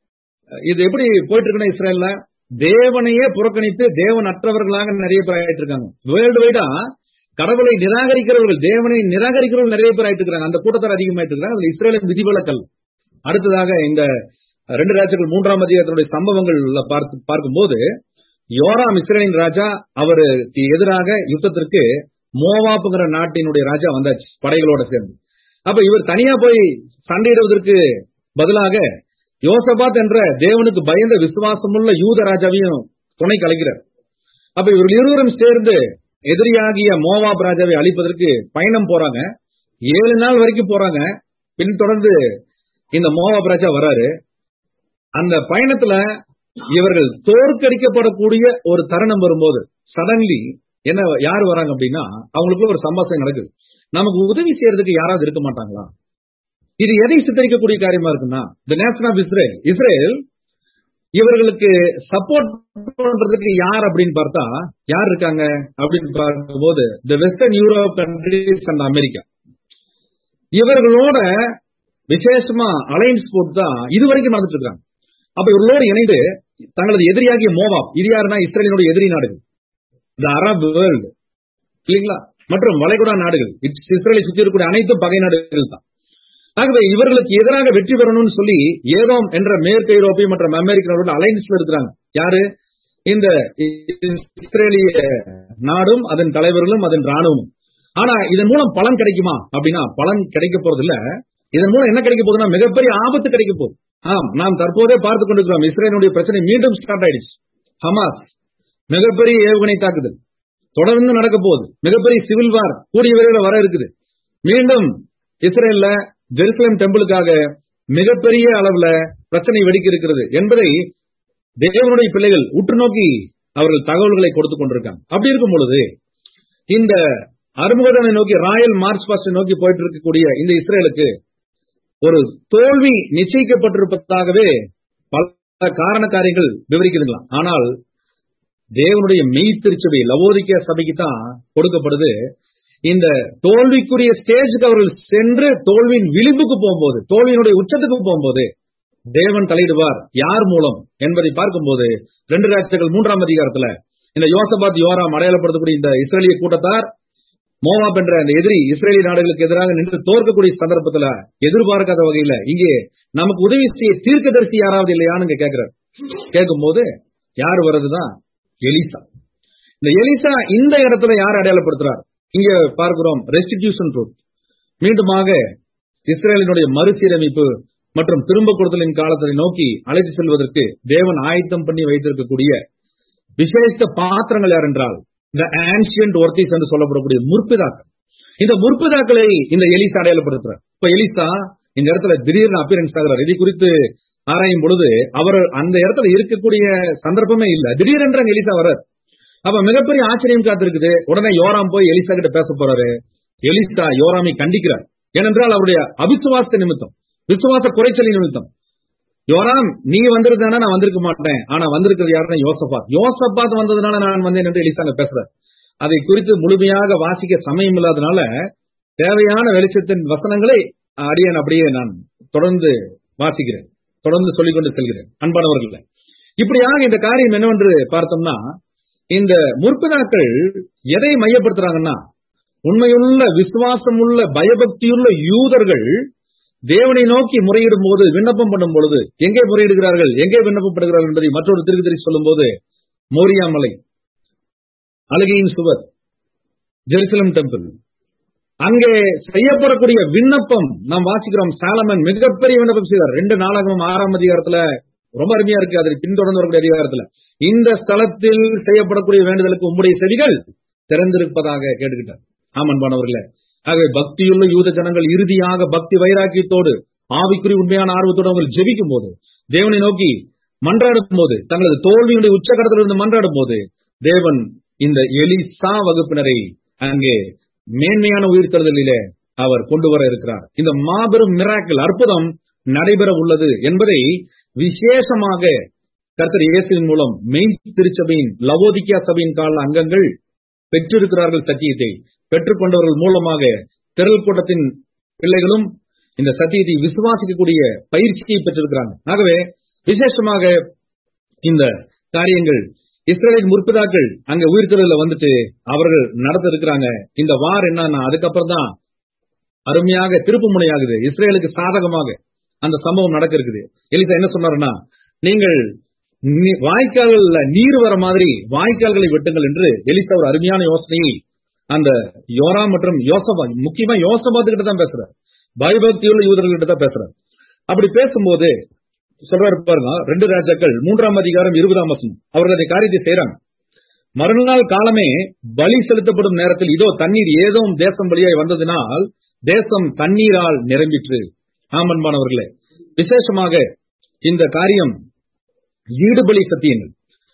இது எப்படி போயிட்டு இருக்குன்னா இஸ்ரேல்ல தேவனையே புறக்கணித்து தேவன் அற்றவர்களாக நிறைய பேர் ஆயிட்டு இருக்காங்க வேர்ல்டு வைடா கடவுளை நிராகரிக்கிறவர்கள் தேவனை நிராகரிக்கிறவர்கள் நிறைய பேர் ஆயிட்டு இருக்காங்க அந்த கூட்டத்தார் அதிகமாயிட்டு இருக்காங்க அதுல இஸ்ரேலின் விதிவிலக்கல் அடுத்ததாக இந்த ரெண்டு ராஜாக்கள் மூன்றாம் அதிகாரத்தினுடைய சம்பவங்கள் பார்த்து பார்க்கும்போது யோராம் இஸ்ரேலின் ராஜா அவருக்கு எதிராக யுத்தத்திற்கு மோவாப்புங்கிற நாட்டினுடைய ராஜா வந்தாச்சு படைகளோட சேர்ந்து அப்ப இவர் தனியா போய் சண்டையிடுவதற்கு பதிலாக யோசபாத் என்ற தேவனுக்கு பயந்த விசுவாசமுள்ள யூத ராஜாவையும் துணை கலைக்கிறார் அப்ப இவர்கள் இருவரும் சேர்ந்து எதிரியாகிய மோவாப் ராஜாவை அழிப்பதற்கு பயணம் போறாங்க ஏழு நாள் வரைக்கும் போறாங்க பின் தொடர்ந்து இந்த மோவாப் ராஜா வராரு அந்த பயணத்துல இவர்கள் தோற்கடிக்கப்படக்கூடிய ஒரு தருணம் வரும்போது சடன்லி என்ன யார் வராங்க அப்படின்னா அவங்களுக்குள்ள ஒரு சம்பாஷணம் நடக்குது நமக்கு உதவி செய்யறதுக்கு யாராவது இருக்க மாட்டாங்களா இது எதை சித்தரிக்கக்கூடிய காரியமா இருக்குன்னா the nation of Israel Israel இவர்களுக்கு சப்போர்ட் பண்றதுக்கு யார் அப்படின்னு பார்த்தா யார் இருக்காங்க அப்படின்னு பார்க்கும்போது the western Europe countries and America இவர்களோட விசேஷமா அலைன்ஸ் போட்டு தான் இது வரைக்கும் நடந்துட்டு இருக்காங்க அப்ப இவர்களோடு இணைந்து தங்களது எதிரியாகிய மோவாப் இது யாருன்னா இஸ்ரேலினுடைய எதிரி நாடுகள் த அரப் வேர்ல்டு இல்லைங்களா மற்றும் வளைகுடா நாடுகள் இஸ்ரேலை சுற்றி இருக்கக்கூடிய அனைத்தும் பகை நாடுகள் தான் ஆகவே இவர்களுக்கு எதிராக வெற்றி பெறணும்னு சொல்லி ஏதோம் என்ற மேற்கு ஐரோப்பிய மற்றும் அமெரிக்கனோட அலைன்ஸ்ல இருக்கிறாங்க யாரு இந்த இஸ்ரேலிய நாடும் அதன் தலைவர்களும் அதன் ராணுவமும் ஆனா இதன் மூலம் பலன் கிடைக்குமா அப்படின்னா பலன் கிடைக்க போறது இல்ல இதன் மூலம் என்ன கிடைக்க போகுதுன்னா மிகப்பெரிய ஆபத்து கிடைக்க போகுது ஆம் நாம் தற்போதே பார்த்து கொண்டிருக்கிறோம் இஸ்ரேலுடைய பிரச்சனை மீண்டும் ஸ்டார்ட் ஆயிடுச்சு ஹமாஸ் மிகப்பெரிய ஏவுகணை தாக்குதல் தொடர்ந்து நடக்க போகுது மிகப்பெரிய சிவில் வார் கூடிய விரைவில் வர இருக்குது மீண்டும் இஸ்ரேல்ல ஜெருசலேம் டெம்பிளுக்காக மிகப்பெரிய அளவுல பிரச்சனை வெடிக்க இருக்கிறது என்பதை தேவனுடைய பிள்ளைகள் உற்று நோக்கி அவர்கள் தகவல்களை கொடுத்துக் கொண்டிருக்காங்க அப்படி இருக்கும் பொழுது இந்த அறுமுகதனை நோக்கி ராயல் மார்ச் பாஸ்டை நோக்கி போயிட்டு இருக்கக்கூடிய இந்த இஸ்ரேலுக்கு ஒரு தோல்வி நிச்சயிக்கப்பட்டிருப்பதாகவே பல காரண காரியங்கள் விவரிக்குதுங்களாம் ஆனால் தேவனுடைய மெய்த்திருச்சபை லவோதிக்க சபைக்கு தான் கொடுக்கப்படுது இந்த தோல்விக்குரிய ஸ்டேஜுக்கு அவர்கள் சென்று தோல்வியின் விளிம்புக்கு போகும்போது தோல்வியினுடைய உச்சத்துக்கு போகும்போது தேவன் தலையிடுவார் யார் மூலம் என்பதை பார்க்கும்போது ரெண்டு ராட்சர்கள் மூன்றாம் அதிகாரத்துல இந்த யோசபாத் யோராம் அடையாளப்படுத்தக்கூடிய இந்த இஸ்ரேலிய கூட்டத்தார் மோவாப் என்ற அந்த எதிரி இஸ்ரேலிய நாடுகளுக்கு எதிராக நின்று தோற்கக்கூடிய சந்தர்ப்பத்துல எதிர்பார்க்காத வகையில இங்கே நமக்கு உதவி செய்ய தீர்க்கதரிசி யாராவது இல்லையான்னு இங்க கேட்கிறார் கேட்கும் போது யார் வர்றதுதான் எலிசா இந்த எலிசா இந்த இடத்துல யார் அடையாளப்படுத்துறார் இங்க பார்க்கிறோம் ரெஸ்டிடியூஷன் ட்ரூத் மீண்டுமாக இஸ்ரேலினுடைய மறுசீரமைப்பு மற்றும் திரும்ப கொடுத்தலின் காலத்தை நோக்கி அழைத்து செல்வதற்கு தேவன் ஆயத்தம் பண்ணி வைத்திருக்கக்கூடிய விசேஷ பாத்திரங்கள் யார் என்றால் இந்த ஆன்சியன்ட் ஒர்த்திஸ் என்று சொல்லப்படக்கூடிய முற்பிதாக்கள் இந்த முற்பிதாக்களை இந்த எலிசா அடையாளப்படுத்துறார் இப்ப எலிசா இந்த இடத்துல திடீர்னு அப்பியரன்ஸ் ஆகிறார் இதை குறித்து ஆராயும் பொழுது அவர் அந்த இடத்துல இருக்கக்கூடிய சந்தர்ப்பமே இல்ல திடீரென்ற எலிசா வர்றார் அப்ப மிகப்பெரிய ஆச்சரியம் காத்திருக்குது உடனே யோராம் போய் எலிசா கிட்ட பேச போறாரு எலிசா யோராமை கண்டிக்கிறார் ஏனென்றால் அவருடைய அவிசுவாச நிமித்தம் விசுவாச குறைச்சலி நிமித்தம் யோராம் நீ வந்திருந்தானா நான் வந்திருக்க மாட்டேன் ஆனா வந்திருக்கிறது யாருன்னா யோசபாத் யோசபாத் வந்ததுனால நான் வந்தேன் என்று எலிசாங்க பேசுறார் அதை குறித்து முழுமையாக வாசிக்க சமயம் இல்லாதனால தேவையான வெளிச்சத்தின் வசனங்களை அடியேன் அப்படியே நான் தொடர்ந்து வாசிக்கிறேன் தொடர்ந்து சொல்லிக் கொண்டு செல்கிறேன் அன்பானவர்கள் இப்படியாக இந்த காரியம் என்னவென்று பார்த்தோம்னா இந்த முற்பிதாக்கள் எதை மையப்படுத்துறாங்கன்னா உண்மையுள்ள விசுவாசமுள்ள பயபக்தியுள்ள யூதர்கள் தேவனை நோக்கி முறையிடும் போது விண்ணப்பம் பண்ணும் பொழுது எங்கே முறையிடுகிறார்கள் எங்கே விண்ணப்பப்படுகிறார்கள் என்பதை மற்றொரு திருத்தறி சொல்லும் போது மோரியா மலை அழுகையின் சுவர் ஜெருசலம் டெம்பிள் அங்கே செய்யப்படக்கூடிய விண்ணப்பம் நாம் வாசிக்கிறோம் சாலமன் மிகப்பெரிய விண்ணப்பம் செய்தார் ரெண்டு நாடகம் ஆறாம் அதிகாரத்துல ரொம்ப அருமையா இருக்கு அதை பின்தொடர்ந்து வரக்கூடிய அதிகாரத்துல இந்த ஸ்தலத்தில் செய்யப்படக்கூடிய வேண்டுதலுக்கு உம்முடைய செவிகள் திறந்திருப்பதாக கேட்டுக்கிட்டார் ஆமன்பானவர்களே ஆகவே பக்தியுள்ள யூத ஜனங்கள் இறுதியாக பக்தி வைராக்கியத்தோடு ஆவிக்குறி உண்மையான ஆர்வத்தோடு அவங்க ஜெபிக்கும் போது தேவனை நோக்கி மன்றாடும் போது தங்களது தோல்வியுடைய உச்சகடத்திலிருந்து மன்றாடும் போது தேவன் இந்த எலிசா வகுப்பினரை அங்கே மேன்மையான உயிர்த்தெழுதலிலே அவர் கொண்டு வர இருக்கிறார் இந்த மாபெரும் மிராக்கிள் அற்புதம் நடைபெற உள்ளது என்பதை விசேஷமாக கர்த்தர் இயேசுவின் மூலம் மெய் திருச்சபையின் லவோதிக்கியா சபையின் கால அங்கங்கள் பெற்றிருக்கிறார்கள் சத்தியத்தை பெற்றுக்கொண்டவர்கள் மூலமாக திரள் கூட்டத்தின் பிள்ளைகளும் இந்த சத்தியத்தை விசுவாசிக்கக்கூடிய பயிற்சியை பெற்றிருக்கிறாங்க ஆகவே விசேஷமாக இந்த காரியங்கள் இஸ்ரேலின் முற்பிதாக்கள் அங்க உயிர்த்தெழுதல வந்துட்டு அவர்கள் நடத்த இருக்கிறாங்க இந்த வார் என்னன்னா அதுக்கப்புறம் தான் அருமையாக திருப்பு முனையாகுது இஸ்ரேலுக்கு சாதகமாக அந்த சம்பவம் நடக்க இருக்குது எலிசா என்ன சொன்னாருன்னா நீங்கள் நீ- வாய்க்கால்கள்ல நீர் வர மாதிரி வாய்க்கால்களை வெட்டுங்கள் என்று எலிசா ஒரு அருமையான யோசனையை அந்த யோரா மற்றும் யோசபா முக்கியமா யோசபாத்து கிட்ட தான் பேசுறாரு பயபக்தியுள்ள யூதர்கள்கிட்ட தான் பேசுறாரு அப்படி பேசும்போது சொல்றாரு பாருங்க ரெண்டு ராஜாக்கள் மூன்றாம் அதிகாரம் இருபதாம் வசனம் அவர்கள் அதை காரியத்தை செய்றாங்க மறுநாள் காலமே பலி செலுத்தப்படும் நேரத்தில் இதோ தண்ணீர் ஏதோ தேசம் வழியாய் வந்ததினால் தேசம் தண்ணீரால் நிரம்பிற்று ஆமன்பானவர்களே விசேஷமாக இந்த காரியம் ஈடுபலி சத்தியங்கள்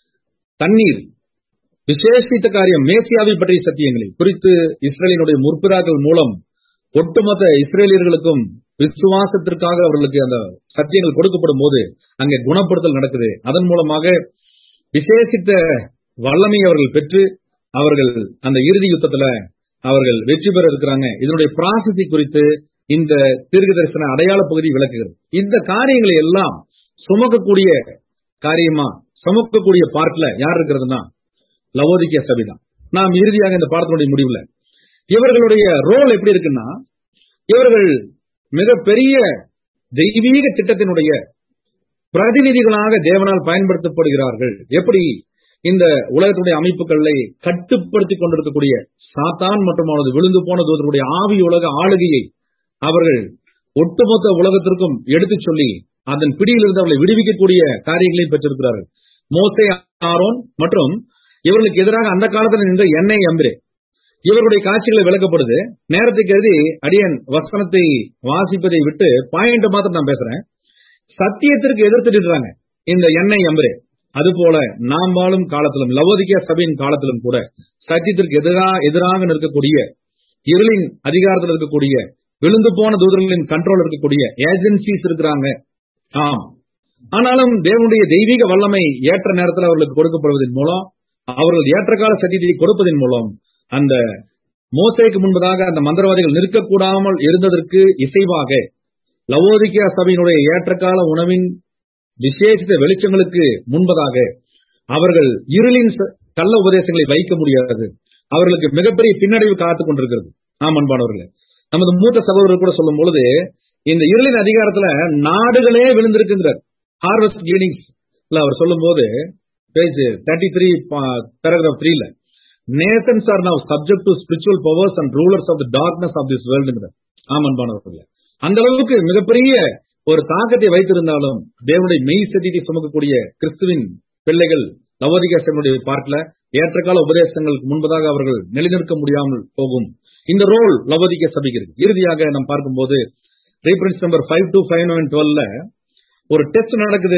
தண்ணீர் விசேஷித்த காரியம் மேசியாவை பற்றிய சத்தியங்களை குறித்து இஸ்ரேலினுடைய முற்பிதாக்கள் மூலம் ஒட்டுமொத்த இஸ்ரேலியர்களுக்கும் விசுவாசத்திற்காக அவர்களுக்கு அந்த சத்தியங்கள் கொடுக்கப்படும் போது அங்கே குணப்படுத்தல் நடக்குது அதன் மூலமாக விசேஷித்த வல்லமை அவர்கள் பெற்று அவர்கள் அந்த இறுதி யுத்தத்துல அவர்கள் வெற்றி பெற இருக்கிறாங்க இதனுடைய பிராசஸை குறித்து இந்த தீர்க்க தரிசன அடையாள பகுதி விளக்குகிறது இந்த காரியங்களை எல்லாம் சுமக்கக்கூடிய காரியமா சுமக்கக்கூடிய பார்ட்ல யார் இருக்கிறதுனா லவோதிக்கிய சபைதான் நாம் இறுதியாக இந்த பாடத்தினுடைய முடிவுல இவர்களுடைய ரோல் எப்படி இருக்குன்னா இவர்கள் மிகப்பெரிய தெய்வீக திட்டத்தினுடைய பிரதிநிதிகளாக தேவனால் பயன்படுத்தப்படுகிறார்கள் எப்படி இந்த உலகத்துடைய அமைப்புகளை கட்டுப்படுத்திக் கொண்டிருக்கக்கூடிய சாத்தான் மற்றும் அவனது விழுந்து போன தூதருடைய ஆவி உலக ஆளுகையை அவர்கள் ஒட்டுமொத்த உலகத்திற்கும் எடுத்துச் சொல்லி அதன் பிடியிலிருந்து அவர்களை விடுவிக்கக்கூடிய காரியங்களையும் பெற்றிருக்கிறார்கள் மோசே ஆரோன் மற்றும் இவர்களுக்கு எதிராக அந்த காலத்தில் நின்ற எண்ணெய் அம்பிரே இவருடைய காட்சிகளை விளக்கப்படுது நேரத்தை கருதி அடியன் வசனத்தை வாசிப்பதை விட்டு பாயிண்ட் மாத்திரம் நான் பேசுறேன் சத்தியத்திற்கு எதிர்த்துட்டு இந்த எண்ணெய் அம்பரே அதுபோல நாம் வாழும் காலத்திலும் லவோதிக்கிய சபையின் காலத்திலும் கூட சத்தியத்திற்கு எதிராக எதிராக நிற்கக்கூடிய இருளின் அதிகாரத்தில் இருக்கக்கூடிய விழுந்து போன தூதர்களின் கண்ட்ரோல் இருக்கக்கூடிய ஏஜென்சிஸ் இருக்கிறாங்க ஆம் ஆனாலும் தேவனுடைய தெய்வீக வல்லமை ஏற்ற நேரத்தில் அவர்களுக்கு கொடுக்கப்படுவதன் மூலம் அவர்கள் ஏற்ற கால சத்தியத்தை கொடுப்பதன் மூலம் அந்த மோசைக்கு முன்பதாக அந்த மந்திரவாதிகள் நிற்கக்கூடாமல் இருந்ததற்கு இசைவாக லவோதிக்கியா சபையினுடைய ஏற்றகால உணவின் விசேஷித்த வெளிச்சங்களுக்கு முன்பதாக அவர்கள் இருளின் ச- கள்ள உபதேசங்களை வைக்க முடியாது அவர்களுக்கு மிகப்பெரிய பின்னடைவு காத்துக் கொண்டிருக்கிறது ஆம் அன்பானவர்களே நமது மூத்த சகோதரர் கூட சொல்லும் பொழுது இந்த இருளின் அதிகாரத்துல நாடுகளே விழுந்திருக்கின்றார் ஹார்வெஸ்ட் கிளீனிங்ஸ் அவர் சொல்லும் போது பேஜ் தேர்ட்டி த்ரீ பேராகிராஃப் த்ரீல nations are now subject to spiritual powers and rulers of the darkness of this world ஆம் அன்பானவர்களே அந்த அளவுக்கு மிகப்பெரிய ஒரு தாக்கத்தை வைத்திருந்தாலும் தேவனுடைய மெய் சதியை சுமக்கக்கூடிய கிறிஸ்துவின் பிள்ளைகள் நவோதிகாசனுடைய பார்ட்ல ஏற்றகால உபதேசங்களுக்கு முன்பதாக அவர்கள் நிலைநிற்க முடியாமல் போகும் இந்த ரோல் லவோதிக்க சபைக்கு இருக்கு இறுதியாக நாம் பார்க்கும்போது reference number five two five nine டுவெல்ல ஒரு டெஸ்ட் நடக்குது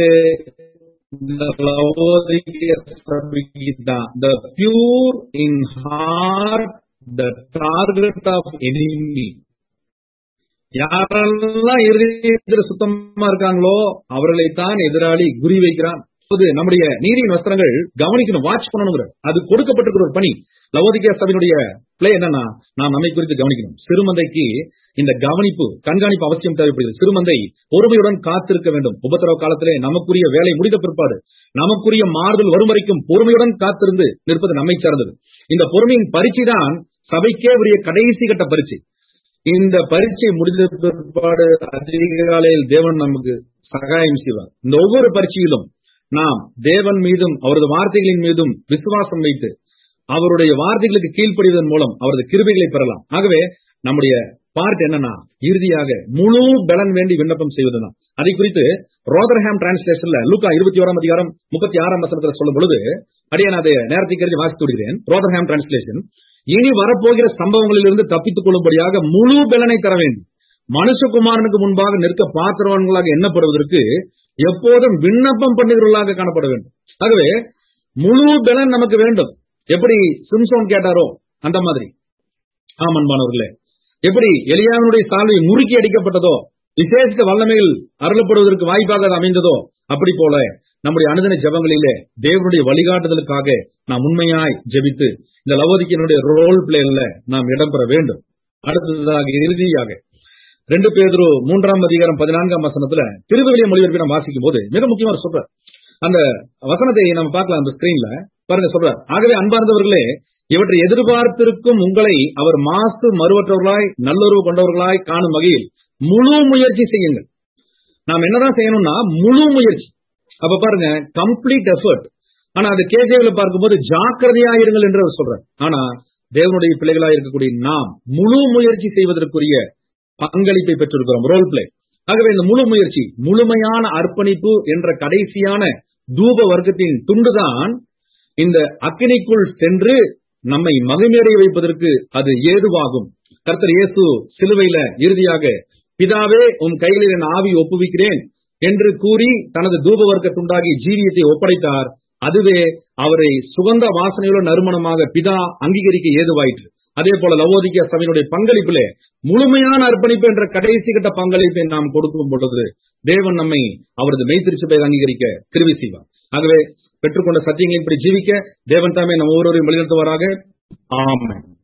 இந்த லவோதிக்க சபைக்கு தான் the pure in heart the target of enemy யாரெல்லாம் இருதயத்தில் சுத்தமா இருக்காங்களோ அவர்களைத்தான் எதிராளி குறி வைக்கிறான் இப்போது நம்முடைய நீதியின் வஸ்திரங்கள் கவனிக்கணும் வாட்ச் பண்ணணுங்கிற அது கொடுக்கப்பட்டிருக்கிற ஒரு பணி லவோதிக்கா சபையினுடைய பிளே என்னன்னா நாம் நம்மை குறித்து கவனிக்கணும் சிறுமந்தைக்கு இந்த கவனிப்பு கண்காணிப்பு அவசியம் தேவைப்படுகிறது சிறுமந்தை பொறுமையுடன் காத்திருக்க வேண்டும் உபத்திரவ காலத்திலே நமக்குரிய வேலை முடிந்த பிற்பாடு நமக்குரிய மாறுதல் வரும் வரைக்கும் பொறுமையுடன் காத்திருந்து நிற்பது நம்மை சார்ந்தது இந்த பொறுமையின் பரீட்சை தான் சபைக்கே உரிய கடைசி கட்ட பரீட்சை இந்த பரீட்சை முடிந்த பிற்பாடு அதிகாலையில் தேவன் நமக்கு சகாயம் செய்வார் இந்த ஒவ்வொரு பரீட்சையிலும் நாம் தேவன் மீதும் அவரது வார்த்தைகளின் மீதும் விசுவாசம் வைத்து அவருடைய வார்த்தைகளுக்கு கீழ்ப்படிவதன் மூலம் அவரது கிருபைகளை பெறலாம் ஆகவே நம்முடைய பார்ட் என்னன்னா இறுதியாக முழு பலன் வேண்டி விண்ணப்பம் செய்வதுதான் அதை குறித்து ரோதர்ஹாம் டிரான்ஸ்லேஷன்ல லூக்கா இருபத்தி ஓராம் அதிகாரம் முப்பத்தி ஆறாம் வசனத்துல சொல்லும் பொழுது அடியே நான் அதை நேரத்தை கருதி வாசித்து விடுகிறேன் ரோதர்ஹாம் டிரான்ஸ்லேஷன் இனி வரப்போகிற சம்பவங்களிலிருந்து தப்பித்துக் கொள்ளும்படியாக முழு பலனை தர வேண்டும் மனுஷகுமாரனுக்கு முன்பாக நிற்க பாத்திரவான்களாக எண்ணப்படுவதற்கு எப்போதும் விண்ணப்பம் பண்ணுகிறவர்களாக காணப்பட வேண்டும் ஆகவே முழு பலன் நமக்கு வேண்டும் எப்படி சிம்சோன் கேட்டாரோ அந்த மாதிரி ஆமன்பானவர்களே எப்படி எலியாவினுடைய சால்வை முறுக்கி அடிக்கப்பட்டதோ விசேஷித்த வல்லமைகள் அருளப்படுவதற்கு வாய்ப்பாக அது அமைந்ததோ அப்படி போல நம்முடைய அனுதின ஜபங்களிலே தேவனுடைய வழிகாட்டுதலுக்காக நாம் உண்மையாய் ஜெபித்து இந்த லவோதிக்கினுடைய ரோல் பிளேல நாம் இடம்பெற வேண்டும் அடுத்ததாக இறுதியாக ரெண்டு பேர் மூன்றாம் அதிகாரம் பதினான்காம் வசனத்துல திருவிழிய மொழிபெயர்ப்பை நாம் வாசிக்கும் போது மிக முக்கியமான சொல்ற அந்த வசனத்தை நம்ம பார்க்கலாம் அந்த ஸ்கிரீன்ல பாருங்க சொல்ற ஆகவே அன்பார்ந்தவர்களே இவற்றை எதிர்பார்த்திருக்கும் உங்களை அவர் மாசு மறுவற்றவர்களாய் நல்லுறவு கொண்டவர்களாய் காணும் வகையில் முழு முயற்சி செய்யுங்கள் நாம் என்னதான் செய்யணும்னா முழு முயற்சி அப்ப பாருங்க கம்ப்ளீட் எஃபர்ட் ஆனா அது கேஜேவில பார்க்கும்போது ஜாக்கிரதையா இருங்கள் என்று அவர் சொல்றார் ஆனா தேவனுடைய பிள்ளைகளா இருக்கக்கூடிய நாம் முழு முயற்சி செய்வதற்குரிய பங்களிப்பை பெற்றிருக்கிறோம் ரோல் பிளே ஆகவே இந்த முழு முயற்சி முழுமையான அர்ப்பணிப்பு என்ற கடைசியான தூப வர்க்கத்தின் துண்டுதான் இந்த அக்கினிக்குள் சென்று நம்மை மகிமையடைய வைப்பதற்கு அது ஏதுவாகும் கர்த்தர் இயேசு சிலுவையில இறுதியாக பிதாவே உன் கைகளில் என் ஆவி ஒப்புவிக்கிறேன் என்று கூறி தனது தூப வர்க்கத்துண்டாகி ஜீவியத்தை ஒப்படைத்தார் அதுவே அவரை சுகந்த வாசனையுள்ள நறுமணமாக பிதா அங்கீகரிக்க ஏதுவாயிற்று அதே போல லவோதிக்க சபையினுடைய பங்களிப்பிலே முழுமையான அர்ப்பணிப்பு என்ற கடைசி கட்ட பங்களிப்பை நாம் கொடுக்கும் பொழுது தேவன் நம்மை அவரது மெய்திருச்சபை அங்கீகரிக்க கிருவி செய்வார் ஆகவே பெற்றுக்கொண்ட சத்தியங்களின்படி ஜீவிக்க தேவன் தாமே நம் ஒவ்வொருவரையும் வழிநடத்துவாராக ஆமென்